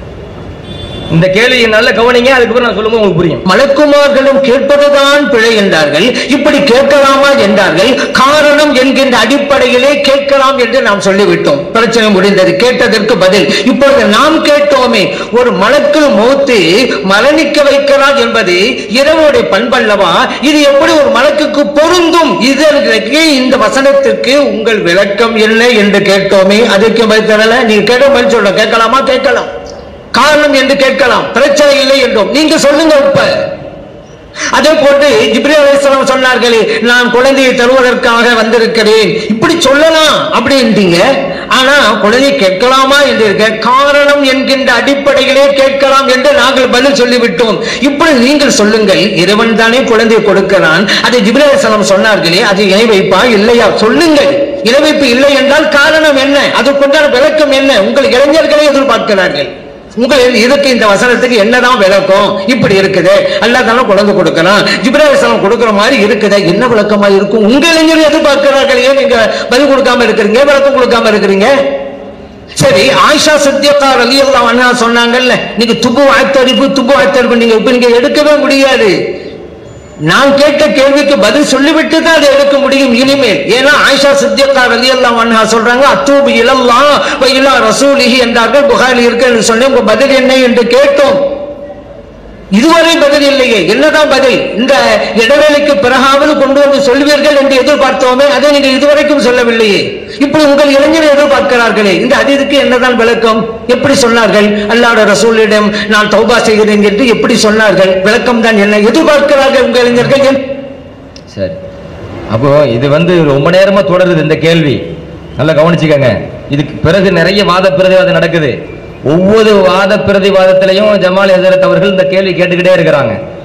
இந்த கேள்வியை நல்ல கவனிங்க அதுக்கப்புறம் நான் சொல்லும்போது உங்களுக்கு புரியும் மலக்குமார்களும் கேட்பதுதான் பிழை என்றார்கள் இப்படி கேட்கலாமா என்றார்கள் காரணம் என்கின்ற அடிப்படையிலே கேட்கலாம் என்று நாம் சொல்லிவிட்டோம் பிரச்சனை முடிந்தது கேட்டதற்கு பதில் இப்பொழுது நாம் கேட்டோமே ஒரு மலக்கு மௌத்து மரணிக்க வைக்கிறார் என்பது இரவுடைய பண்பல்லவா இது எப்படி ஒரு மலக்குக்கு பொருந்தும் இதற்கு இந்த வசனத்திற்கு உங்கள் விளக்கம் என்ன என்று கேட்டோமே அதுக்கு பதில் தரல நீங்க கேட்ட பதில் சொல்ல கேட்கலாமா கேட்கலாம் காரணம் என்று கேட்கலாம் பிரச்சனை இல்லை என்றும் நீங்க சொல்லுங்க இப்ப அதே போன்று ஜிப்ரீல் அலைஹிஸ்ஸலாம் சொன்னார்களே நான் குழந்தையை தருவதற்காக வந்திருக்கிறேன் இப்படி சொல்லலாம் அப்படின்றீங்க ஆனா குழந்தையை கேட்கலாமா என்று இருக்க காரணம் என்கின்ற அடிப்படையிலே கேட்கலாம் என்று நாங்கள் பதில் சொல்லிவிட்டோம் இப்படி நீங்கள் சொல்லுங்கள் இறைவன் தானே குழந்தையை கொடுக்கிறான் அதை ஜிப்ரீல் அலைஹிஸ்ஸலாம் சொன்னார்களே அது இணை வைப்பா இல்லையா சொல்லுங்கள் இணை வைப்பு இல்லை என்றால் காரணம் என்ன அதற்குண்டான விளக்கம் என்ன உங்கள் இளைஞர்களே எதிர்பார்க்கிறார்கள் உங்கள் இதுக்கு இந்த வசனத்துக்கு என்னதான் விளக்கம் இப்படி இருக்குது அல்லா தானே குழந்தை கொடுக்கலாம் ஜிப்ராஹிம் கொடுக்கிற மாதிரி இருக்குது என்ன விளக்கமா இருக்கும் உங்க இளைஞர் எதிர்பார்க்கிறார்கள் ஏன் நீங்க பதில் கொடுக்காம இருக்கிறீங்க விளக்கம் கொடுக்காம இருக்கிறீங்க சரி ஆயிஷா சத்யக்கா அலி அண்ணா சொன்னாங்கல்ல நீங்க துப்பு வாய்த்தறிப்பு துப்பு வாய்த்தறிப்பு நீங்க இப்ப நீங்க எடுக்கவே முடியாது நான் கேட்ட கேள்விக்கு பதில் சொல்லிவிட்டு தான் அதை எடுக்க முடியும் இனிமேல் ஏன்னா ஆயிஷா சித்தியக்கா ரலியல்லாஹு அன்ஹா சொல்றாங்க அத்தூபு இலல்லா வ இலா ரசூலிஹி என்றார்கள் புகாரி இருக்கு சொன்னேன் உங்க பதில் என்ன என்று கேட்டோம் இதுவரை பதில் இல்லையே என்னதான் பதில் இந்த இடைவேளைக்கு பிறகாவது கொண்டு வந்து சொல்வீர்கள் என்று எதிர்பார்த்தோமே அதை நீங்கள் இதுவரைக்கும் சொல்லவில்லையே இப்படி உங்கள் இளைஞரை எதிர்பார்க்கிறார்களே இந்த அதீதுக்கு என்னதான் விளக்கம் எப்படி சொன்னார்கள் அல்லாஹ்வுடைய ரசூலிடம் நான் தௌபா செய்கிறேன் என்று எப்படி சொன்னார்கள் விளக்கம் தான் என்ன எதிர்பார்க்கிறார்கள் உங்கள் இளைஞர்கள் என்- சரி அப்போ இது வந்து ரொம்ப நேரமா தொடருது இந்த கேள்வி நல்லா கவனிச்சுக்கங்க இதுக்கு பிறகு நிறைய வாத பிரதிவாதம் நடக்குது ஒவ்வொரு வாத பிரதிவாதத்திலையும் ஜமால் ஹசரத் அவர்கள் இந்த கேள்வி கேட்டுக்கிட்டே இருக்கிறாங்க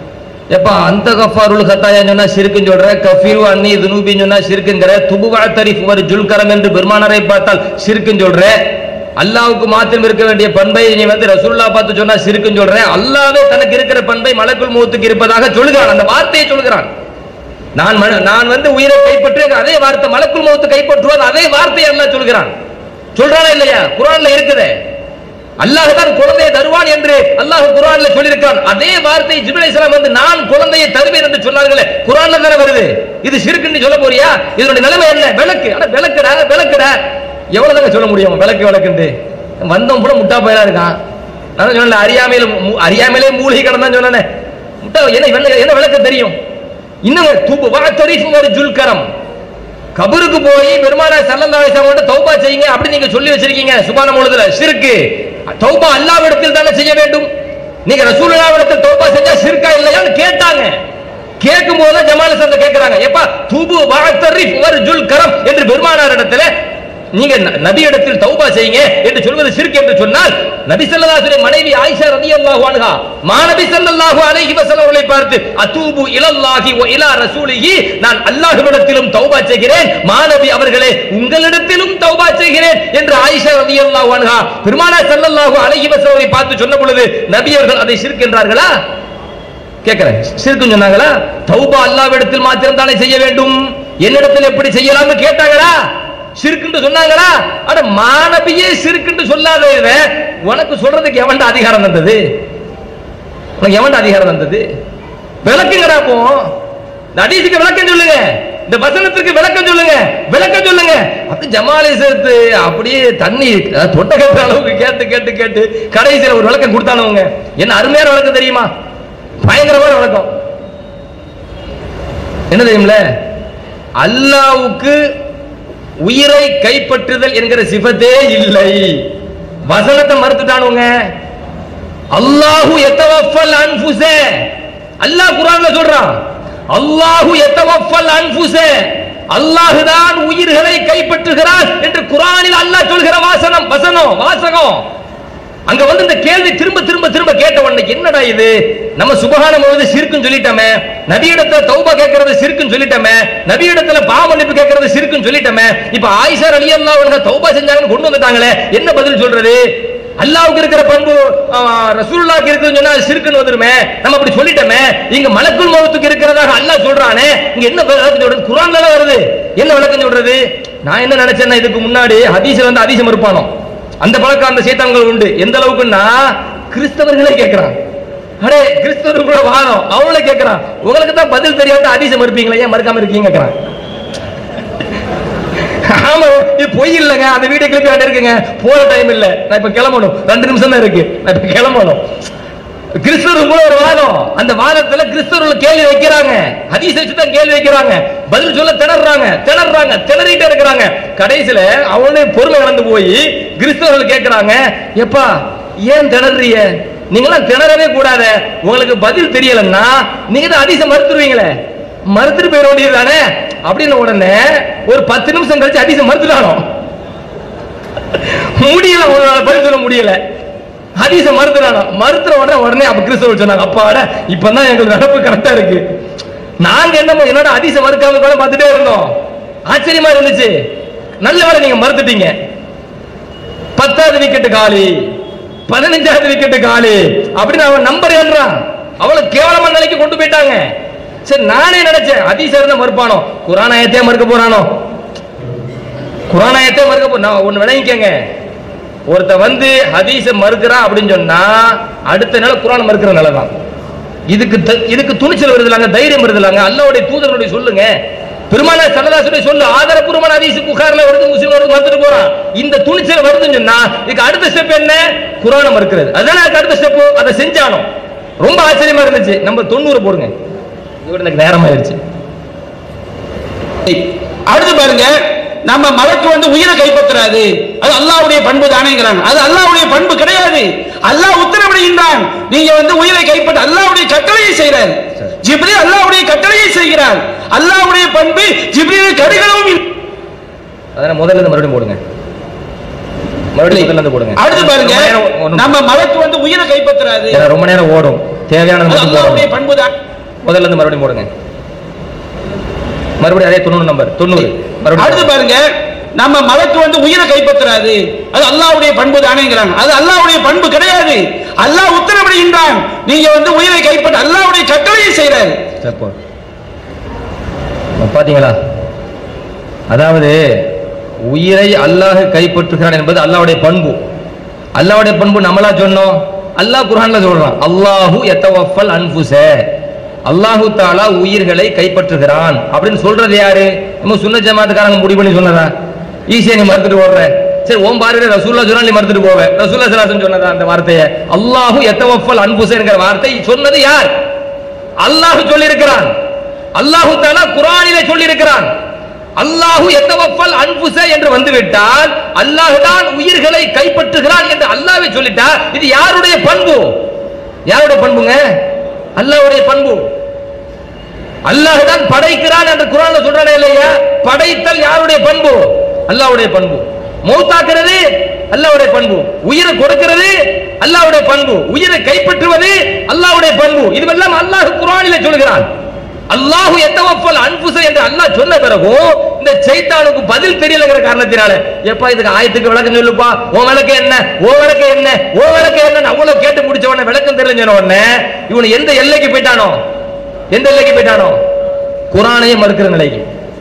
எப்ப அந்த கஃபாருல் கத்தாயா சொன்னா சிறுக்குன்னு சொல்ற கஃபீரு அன்னி துனூபின்னு சொன்னா சிறுக்குங்கிற துபுவா தரிஃப் ஒரு ஜுல்கரம் என்று பெருமானரை பார்த்தால் சிறுக்குன்னு சொல்ற அல்லாவுக்கு மாத்திரம் இருக்க வேண்டிய பண்பை நீ வந்து ரசூல்லா பார்த்து சொன்னா சிறுக்குன்னு சொல்ற அல்லாவே தனக்கு இருக்கிற பண்பை மலக்குள் மூத்துக்கு இருப்பதாக சொல்லுகிறான் அந்த வார்த்தையை சொல்லுகிறான் நான் மன- நான் வந்து உயிரை கைப்பற்று அதே வார்த்தை மலக்குள் மௌத்து கைப்பற்றுவது அதே வார்த்தையை அல்லாஹ் சொல்கிறான் சொல்றானா இல்லையா குரான்ல இருக்குதே அல்லாஹ் தான் குழந்தையை தருவான் என்று அல்லாஹ் குரான்ல சொல்லியிருக்கான் அதே வார்த்தை ஜிப்ரீல் இஸ்லாம் வந்து நான் குழந்தையை தருவேன் என்று சொன்னார்களே குரான்ல தானே வருது இது சிறுக்குன்னு சொல்ல போறியா இதனுடைய நிலைமை என்ன விளக்கு அட விளக்குடா விளக்குடா எவ்வளவுதாங்க சொல்ல முடியும் விளக்கு விளக்குன்ட்டு வந்தவன் கூட முட்டா பையனா இருக்கான் நான் சொன்னேன் அறியாமையில மூ- அறியாமையிலே மூழ்கி கிடந்தான் சொன்னேன் முட்டா என்ன வெள்ள- என்ன விளக்க தெரியும் இன்னும் துபு வாத்தரிஃபு ஒரு ஜுல்கரம் கபருக்கு போய் பெருமானா சல்லல்லாஹு அலைஹி வஸல்லம் தௌபா செய்யுங்க அப்படி நீங்க சொல்லி வச்சிருக்கீங்க சுபான முழுதுல சிறுக்கு தௌபா அல்லாஹ்விடத்தில் தானே செய்ய வேண்டும் நீங்க ரசூலுல்லாஹ்விடத்தில் தௌபா செஞ்சா சிறுக்கா இல்லையான்னு கேட்டாங்க கேட்கும் போது ஜமால சந்த கேக்குறாங்க எப்பா துபு வாத்தரிஃப் ஒரு ஜுல்கரம் என்று பெருமானார் இடத்துல நீங்க ந- நபி இடத்தில் தௌபா செய்யுங்க என்று சொல்வது சிறுக்கு என்று சொன்னால் நபி ஸல்லல்லாஹு அலைஹி வஸல்லம் மனைவி ஆயிஷா ரலியல்லாஹு அன்ஹா மாநபி ஸல்லல்லாஹு அலைஹி வஸல்லம் அவர்களை பார்த்து அதூபு இலல்லாஹி வ இலா ரசூலிஹி நான் அல்லாஹ்விடத்திலும் தௌபா செய்கிறேன் மாநபி அவர்களே உங்களிடத்திலும் தௌபா செய்கிறேன் என்று ஆயிஷா ரலியல்லாஹு அன்ஹா பெருமானார் ஸல்லல்லாஹு அலைஹி வஸல்லம் அவரை பார்த்து சொன்ன பொழுது நபி அவர்கள் அதை சிறுக்கு என்றார்களா கேட்கிறேன் சிறுக்குன்னு சொன்னாங்களா தௌபா அல்லாவிடத்தில் மாத்திரம் தானே செய்ய வேண்டும் என்னிடத்தில் எப்படி செய்யலாம்னு கேட்டாங்களா சிறுக்குன்னு சொன்னாங்களா அட மாணவியே சிறுக்குன்னு சொல்லாத இவன், உனக்கு சொல்றதுக்கு எவன்டா அதிகாரம் தந்தது உனக்கு எவன்டா அதிகாரம் தந்தது விளக்குங்கடா போ இந்த ஹதீஸுக்கு விளக்கம் சொல்லுங்க இந்த வசனத்துக்கு விளக்கம் சொல்லுங்க விளக்கம் சொல்லுங்க அப்படி ஜமாலை சேர்த்து அப்படியே தண்ணி அஹ், தொட்ட கட்டுற அளவுக்கு கேட்டு கேட்டு கேட்டு கடைசியில ஒரு விளக்கம் கொடுத்தானவங்க என்ன அருமையான விளக்கம் தெரியுமா பயங்கரமான விளக்கம் என்ன தெரியுமில அல்லாவுக்கு உயிரை கைப்பற்றுதல் என்கிற சிபத்தே இல்லை வசனத்தை மறுத்துட்டானுங்க அல்லாஹு எத்தவஃபல் அன்ஃபுஸே அல்லாஹ் குர்ஆன்ல சொல்றான் அல்லாஹு எத்தவஃபல் அன்ஃபுஸே அல்லாஹ் தான் உயிர்களை கைப்பற்றுகிறான் என்று குர்ஆனில் அல்லாஹ் சொல்கிற வாசனம் வசனம் வாசகம் அங்க வந்து இந்த கேள்வி திரும்ப திரும்ப திரும்ப கேட்ட உடனே என்னடா இது நம்ம சுபகானம் பொழுது சிறுக்குன்னு சொல்லிட்டோமே நபியிடத்துல தௌபா கேட்கறது சிறுக்குன்னு சொல்லிட்டோமே நபியிடத்துல பாவ மன்னிப்பு கேட்கறது சிறுக்குன்னு சொல்லிட்டோமே இப்ப ஆயிஷா ரலியல்லாஹு அன்ஹா தௌபா செஞ்சாங்கன்னு கொண்டு வந்துட்டாங்களே என்ன பதில் சொல்றது அல்லாவுக்கு இருக்கிற பண்பு ரசூலுல்லாஹ்க்கு இருக்குன்னு சொன்னா அது சிறுக்குன்னு வந்துருமே நம்ம அப்படி சொல்லிட்டோமே இங்க மலக்குல் மௌத்துக்கு இருக்கிறதாக அல்லாஹ் சொல்றானே இங்க என்ன விளக்கம் சொல்றது குர்ஆன்ல வருது என்ன விளக்கம் சொல்றது நான் என்ன நினைச்சேன்னா இதுக்கு முன்னாடி ஹதீஸ்ல வந்து அதிசயம் இருப்பானோ அந்த பழக்கம் அந்த சைத்தான்கள் உண்டு எந்த அளவுக்குன்னா கிறிஸ்தவர்களே கேட்கிறான் அடே கிறிஸ்தவர் கூட வாதம் அவங்களே கேட்கிறான் உங்களுக்கு தான் பதில் தெரியாத அதிசயம் இருப்பீங்களா ஏன் மறுக்காம இருக்கீங்க கேட்கிறான் ஆமா இது பொய் இல்லைங்க அந்த வீடியோ கிளிப் வேண்ட இருக்குங்க போற டைம் இல்ல நான் இப்ப கிளம்பணும் ரெண்டு நிமிஷம் தான் இருக்கு நான் இப்ப கிளம்பணும் கிறிஸ்தவர் கூட ஒரு வாதம் அந்த வாதத்துல கிறிஸ்தவர்கள் கேள்வி வைக்கிறாங்க ஹதீஸ் வச்சு தான் கேள்வி வைக்கிறாங்க பதில் சொல்ல திணறாங்க திணறாங்க திணறிட்டே இருக்கிறாங்க கடைசியில அவனே பொறுமை இழந்து போய் கிறிஸ்தவர்கள் கேட்கிறாங்க எப்பா ஏன் திணறீங்க நீங்களாம் திணறவே கூடாது உங்களுக்கு பதில் தெரியலன்னா நீங்க தான் ஹதீஸை மறுத்துருவீங்களே மறுத்துட்டு போயிட வேண்டியது தானே அப்படின்னு உடனே ஒரு பத்து நிமிஷம் கழிச்சு ஹதீஸை மறுத்துட்டானோ முடியல உங்களால பதில் சொல்ல முடியல ஹதீஸ மறுத்துறானோ மறுத்துற உடனே உடனே அப்ப கிறிஸ்தவர் சொன்னாங்க அப்பாட இப்பதான் எங்களுக்கு நடப்பு கரெக்டா இருக்கு நாங்க என்ன என்னோட ஹதீஸ மறுக்காம கூட பார்த்துட்டே இருந்தோம் ஆச்சரியமா இருந்துச்சு நல்ல வேளை நீங்க மறுத்துட்டீங்க பத்தாவது விக்கெட் காலி பதினஞ்சாவது விக்கெட் காலி அப்படின்னு அவன் நம்பர் ஏன்றான் அவ்வளவு கேவலமான நிலைக்கு கொண்டு போயிட்டாங்க சரி நானே நினைச்சேன் ஹதீஸ் இருந்தா மறுப்பானோ குரானாயத்தையே மறுக்க போறானோ குரானாயத்தை மறுக்க போ நான் ஒண்ணு விளங்கிக்கங்க ஒருத்த வந்து ஹதீஸ மறுக்கிறான் அப்படின்னு சொன்னா அடுத்த நிலை குரான் மறுக்கிற நிலை தான் இதுக்கு த- இதுக்கு துணிச்சல் வருதுலாங்க தைரியம் வருதுலாங்க அல்லாவுடைய தூதர்களுடைய சொல்லுங்க பெருமான சல்லதாசுடைய சொல்லு ஆதாரபூர்வமான ஹதீஸ் புகார்ல வருது முஸ்லிம் வருது மறுத்துட்டு போறான் இந்த துணிச்சல் வருதுன்னு சொன்னா இதுக்கு அடுத்த ஸ்டெப் என்ன குரானை மறுக்கிறது அதுதானே அதுக்கு அடுத்த ஸ்டெப் அதை செஞ்சானோ ரொம்ப ஆச்சரியமா இருந்துச்சு நம்ம தொண்ணூறு போடுங்க இவரு எனக்கு நேரம் ஆயிடுச்சு அடுத்து பாருங்க நம்ம மலக்கு வந்து உயிரை கைப்பற்றாது அது அல்லாஹ்வுடைய பண்பு தானேங்கிறாங்க அது அல்லாஹ்வுடைய பண்பு கிடையாது அல்லாஹ் உத்தரவிடுகின்றான் நீங்க வந்து உயிரை கைப்பற்ற அல்லாஹ்வுடைய கட்டளையை செய்கிறார் ஜிப்ரீல் அல்லாஹ்வுடைய கட்டளையை செய்கிறார் அல்லாஹ்வுடைய பண்பு ஜிப்ரீல் கடுகளவும் இல்லை. அதனால முதல்ல இருந்து மறுபடியும் போடுங்க மறுபடியும் முதல்ல இருந்து போடுங்க அடுத்து பாருங்க ரொம்ப நேரம் ஒண்ணும் நம்ம மலக்கு வந்து உயிரை கைப்பற்றாது ஏன்னா ரொம்ப நேரம் ஓடும் தேவையானது அது மட்டும் அல்லாஹ்வுடைய போடணும் பண்பு தான் முதல்ல இருந்து மறுபடியும் போடுங்க மறுபடியும் அதே தொண்ணூறு நம்பர் தொண்ணூறு அடுத்து மறுபடியும் பாருங்க நம்ம மலக்கு வந்து உயிரை கைப்பற்றாது அது அல்லாஹ்வுடைய பண்பு தானேங்கிறாங்க அது அல்லாஹ்வுடைய பண்பு கிடையாது அல்லாஹ் உத்தரவிடுகின்றான் நீங்க வந்து உயிரை கைப்பற்ற அல்லாஹ்வுடைய கட்டளையை செய்யறாரு சரி, போ. பாத்தீங்களா அதாவது உயிரை அல்லாஹ் கைப்பற்றுகிறான் என்பது அல்லாஹ்வுடைய பண்பு அல்லாஹ்வுடைய பண்பு நம்மளா சொன்னோம் அல்லாஹ் குர்ஆன்ல சொல்றான் அல்லாஹு யத்தவஃபல் அன்ஃபுஸ அல்லாஹு தாலா உயிர்களை கைப்பற்றுகிறான் அப்படின்னு சொல்றது யாரு நம்ம சுன்ன ஜமாத்துக்காரங்க முடிவு பண்ணி சொன்னதா ஈஸியா நீ மறுத்துட்டு ஓடுற சரி ஓம் பாரு ரசூல்லா சொன்னா நீ மறுத்துட்டு போவ ரசூல்லா சலாசன் சொன்னதா அந்த வார்த்தையை அல்லாஹு யத்தவஃபல் அன்ஃபுஸ என்கிற வார்த்தை சொன்னது யார் அல்லாஹ் சொல்லியிருக்கிறான் அல்லாஹு தாலா குரானிலே சொல்லியிருக்கிறான் அல்லாஹு எத்தவஃபல் அன்புச என்று வந்துவிட்டால் அல்லாஹ் தான் உயிர்களை கைப்பற்றுகிறான் என்று அல்லாஹ்வே சொல்லிட்டா இது யாருடைய பண்பு யாருடைய பண்புங்க அல்லாஹ்வுடைய பண்பு அல்லாஹ் தான் படைக்கிறான் என்று குரான்ல சொல்றானே இல்லையா படைத்தல் யாருடைய பண்பு அல்லாஹ்வுடைய பண்பு மௌத்தாக்குறது அல்லாஹ்வுடைய பண்பு உயிரை கொடுக்கிறது அல்லாஹ்வுடைய பண்பு உயிரை கைப்பற்றுவது அல்லாஹ்வுடைய பண்பு இதுவெல்லாம் அல்லாஹ் குரானிலே சொல்கிறான் அல்லாஹு எத்தவஃபல் அன்புச என்று அல்லாஹ் சொன்ன பிறகு இந்த சைத்தானுக்கு பதில் தெரியலங்கிற காரணத்தினால எப்பா இதுக்கு ஆயத்துக்கு விளக்கம் சொல்லுப்பா உன் விளக்கம் என்ன ஓ விளக்கம் என்ன ஓ விளக்கம் என்ன அவ்வளவு கேட்டு முடிச்ச உடனே விளக்கம் தெரிஞ்ச உடனே இவன் எந்த எல்லைக்கு போயிட்டானோ எந்த எல்லைக்கு போயிட்டானோ குரானையே மறுக்கிற நிலைக்கு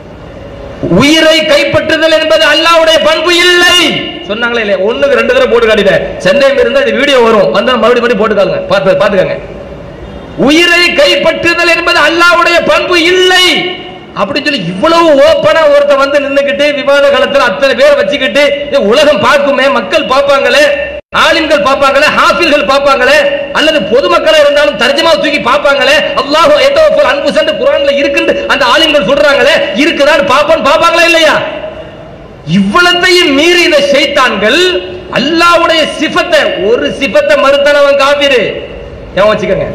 உயிரை கைப்பற்றுதல் என்பது அல்லாஹ்வுடைய பண்பு இல்லை சொன்னாங்களே இல்லையா ஒண்ணுக்கு ரெண்டு தடவை போட்டு காட்டிட்டேன் சந்தேகம் இருந்தா இது வீடியோ வரும் வந்தா மறுபடியும் மறுபடியும் போட்டுக்காங்க பார்த்து பாத்துக்கங்க உயிரை கைப்பற்றுதல் என்பது அல்லாஹ்வுடைய பண்பு இல்லை அப்படி சொல்லி இவ்வளவு ஓப்பனா ஒருத்த வந்து நின்னுக்கிட்டு விவாத காலத்துல அத்தனை பேர் வச்சுக்கிட்டு இது உலகம் பார்க்குமே மக்கள் பார்ப்பாங்களே ஆலிம்கள் பார்ப்பாங்களே ஹாஃபில்கள் பார்ப்பாங்களே அல்லது பொதுமக்களா இருந்தாலும் தர்ஜமா தூக்கி பார்ப்பாங்களே அல்லாஹ் ஏதோ போல் அன்பு சென்று குரான்ல இருக்குன்னு அந்த ஆலிம்கள் சொல்றாங்களே இருக்குதான்னு பார்ப்போம் பார்ப்பாங்களா இல்லையா இவ்வளத்தையும் மீறி இந்த ஷைத்தான்கள் அல்லாஹ்வுடைய சிஃபத்தை ஒரு சிஃபத்தை மறுத்தால் அவன் காபிரு ஏன் வச்சுக்கோங்க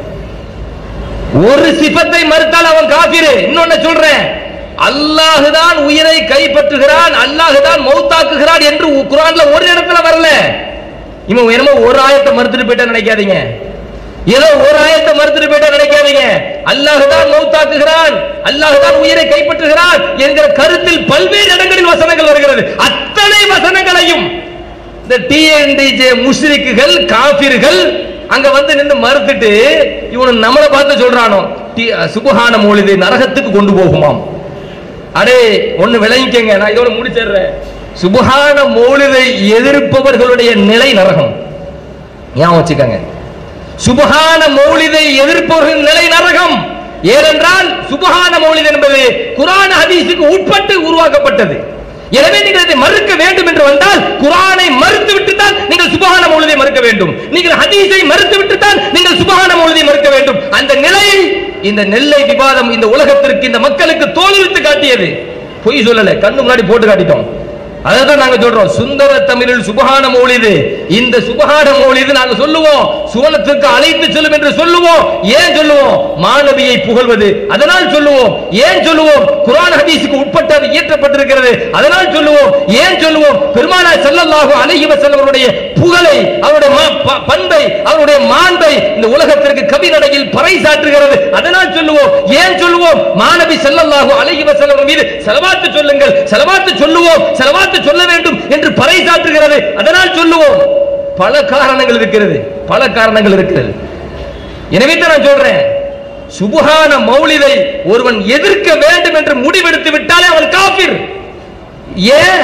ஒரு சிபத்தை மறுத்தால் அவன் காபிரு இன்னொன்னு சொல்றேன் அல்லாஹ் தான் உயிரை கைப்பற்றுகிறான் அல்லாஹ் தான் மௌத்தாக்குகிறான் என்று குரான்ல ஒரு இடத்துல வரல இவன் என்னமோ ஒரு ஆயத்தை மறுத்துட்டு போயிட்டா நினைக்காதீங்க ஏதோ ஒரு ஆயத்தை மறுத்துட்டு போயிட்டா நினைக்காதீங்க அல்லாஹ் தான் மௌத்தாக்குகிறான் அல்லாஹ் தான் உயிரை கைப்பற்றுகிறான் என்கிற கருத்தில் பல்வேறு இடங்களில் வசனங்கள் வருகிறது அத்தனை வசனங்களையும் இந்த டிஎன்டிஜே முஸ்லிக்குகள் காபிர்கள் அங்க வந்து நின்று மறுத்துட்டு இவனு நம்மளை பார்த்து சொல்றானோ டி- சுபஹான மொழிது நரகத்துக்கு கொண்டு போகுமாம் அடே ஒண்ணு விளங்கிக்கங்க நான் இதோட முடிச்சிடுறேன் சுபஹான மௌலிதை எதிர்ப்பவர்களுடைய நிலை நரகம் ஞாபகம் வச்சுக்கங்க சுபஹான மௌலிதை எதிர்ப்பவர்கள் நிலை நரகம் ஏனென்றால் சுபஹான மௌலித் என்பது குரான் ஹதீஸுக்கு உட்பட்டு உருவாக்கப்பட்டது எனவே நீங்கள் இதை மறுக்க வேண்டும் என்று வந்தால் குரானை மறுத்து விட்டு தான் நீங்கள் சுபஹான மௌலிதை மறுக்க வேண்டும் நீங்கள் ஹதீஸை மறுத்து விட்டு தான் நீங்கள் சுபஹான மௌலிதை மறுக்க வேண்டும் அந்த நிலையை இந்த நெல்லை விவாதம் இந்த உலகத்திற்கு இந்த மக்களுக்கு தோல்வித்து காட்டியது பொய் சொல்லல கண்ணு முன்னாடி போட்டு காட்டிட்டோம் அதான் நாங்க சொல்றோம் சுந்தர தமிழில் சுபஹான மௌலிது இந்த சுபஹான மௌலிது நாங்க சொல்லுவோம் சுவனத்துக்கு அழைத்து செல்லும் என்று சொல்லுவோம் ஏன் சொல்லுவோம் மாணவியை புகழ்வது அதனால் சொல்லுவோம் ஏன் சொல்லுவோம் குர்ஆன் ஹதீஸுக்கு உட்பட்டு அது இயற்றப்பட்டிருக்கிறது அதனால் சொல்லுவோம் ஏன் சொல்லுவோம் பெருமானார் ஸல்லல்லாஹு அலைஹி வஸல்லம் அவருடைய புகழை அவருடைய மா- ப- பண்பை அவருடைய மாண்பை இந்த உலகத்திற்கு கவிநடையில் பறைசாற்றுகிறது அதனால் சொல்லுவோம் ஏன் சொல்லுவோம் மாணவி ஸல்லல்லாஹு அலைஹி வஸல்லம் மீது செலவாத்து சொல்லுங்கள் செலவாத்து சொல்லுவோம் செலவாத்து சொல்ல வேண்டும் என்று பறைசாற்றுகிறது அதனால் சொல்லுவோம் பல காரணங்கள் இருக்கிறது பல காரணங்கள் இருக்கிறது எனவே தான் நான் சொல்றேன் சுபஹான மௌலிதை ஒருவன் எதிர்க்க வேண்டும் என்று முடிவெடுத்து விட்டாலே அவன் காபிர் ஏன்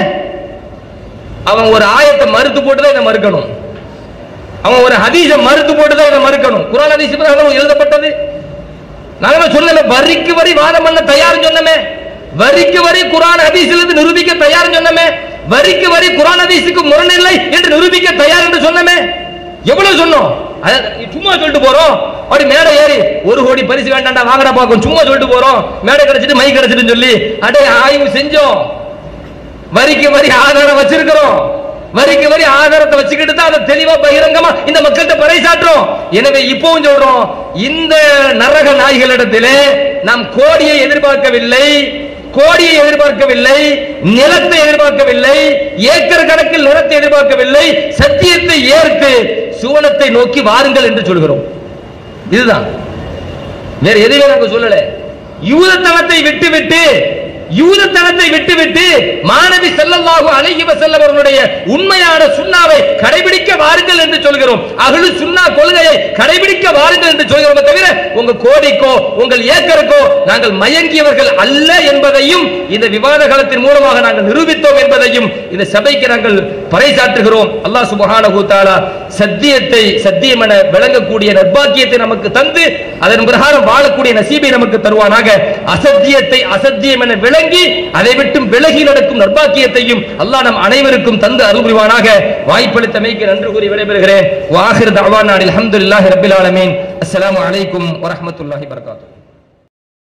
அவன் ஒரு ஆயத்தை மறுத்து போட்டு தான் இதை மறுக்கணும் அவன் ஒரு ஹதீஸை மறுத்து போட்டு தான் இதை மறுக்கணும் குரான் ஹதீஸ் பிரகாரம் எழுதப்பட்டது நாங்க சொல்லல வரிக்கு வரி வாதம் பண்ண தயார் சொன்னமே வரிக்கு வரி குரான் ஹதீஸில் இருந்து நிரூபிக்க தயார் சொன்னமே வரிக்கு வரி குரான் ஹதீஸுக்கு முரணில்லை என்று நிரூபிக்க தயார் என்று சொன்னமே எவ்வளவு சொன்னோம் அத- சும்மா சொல்லிட்டு போறோம் அப்படி மேடை ஏறி ஒரு கோடி பரிசு வேண்டாம்டா வாங்கடா பாக்கும் சும்மா சொல்லிட்டு போறோம் மேடை கிடைச்சிட்டு மை கிடைச்சிட்டு சொல்லி அடே ஆய்வு செஞ்சோம் வரிக்கு வரி ஆதாரம் வச்சிருக்கிறோம் வரிக்கு வரி ஆதாரத்தை வச்சுக்கிட்டு தான் அதை தெளிவா பகிரங்கமா இந்த மக்கள்கிட்ட பறைசாற்றுறோம் எனவே இப்பவும் சொல்றோம் இந்த நரக நாய்களிடத்திலே நாம் கோடியை எதிர்பார்க்கவில்லை கோடியை எதிர்பார்க்கவில்லை நிலத்தை எதிர்பார்க்கவில்லை ஏக்கர் கணக்கில் நிலத்தை எதிர்பார்க்கவில்லை சத்தியத்தை ஏற்று சுவனத்தை நோக்கி வாருங்கள் என்று சொல்கிறோம் இதுதான் வேற எதுவுமே நாங்க சொல்லல யூதத்தனத்தை விட்டுவிட்டு யூதத்தனத்தை விட்டுவிட்டு மாணவி ஸல்லல்லாஹு அலைஹி வஸல்லம் அவர்களுடைய உண்மையான சுண்ணாவை கடைபிடிக்க வாருங்கள் என்று சொல்கிறோம் அஹ்லு சுன்னா கொள்கையை கடைபிடிக்க வாருங்கள் என்று சொல்கிறோமே தவிர உங்க கோடிக்கோ உங்கள் ஏக்கருக்கோ நாங்கள் மயங்கியவர்கள் அல்ல என்பதையும் இந்த விவாத காலத்தின் மூலமாக நாங்கள் நிரூபித்தோம் என்பதையும் இந்த சபைக்கு நாங்கள் பறைசாற்றுகிறோம் அல்லாஹ் சுப்ஹானஹு தஆலா சத்தியத்தை சத்தியம் என விளங்கக்கூடிய நற்பாக்கியத்தை நமக்கு தந்து அதன் பிரகாரம் வாழக்கூடிய நசீபை நமக்கு தருவானாக அசத்தியத்தை அசத்தியம் என விளங்கி அதை விட்டும் விலகி நடக்கும் நற்பாக்கியத்தையும் அல்லாஹ் நம் அனைவருக்கும் தந்து அருள் புரிவானாக வாய்ப்பளித்தமைக்கு நன்றி கூறி விடைபெறுகிறேன் வாஹிர் தவான் அல்ஹம்துலில்லாஹி ரப்பில் ஆலமீன் அஸ்ஸலாமு அலைக்கும் வரஹ்மத்துல்லாஹி வபரகாத்துஹு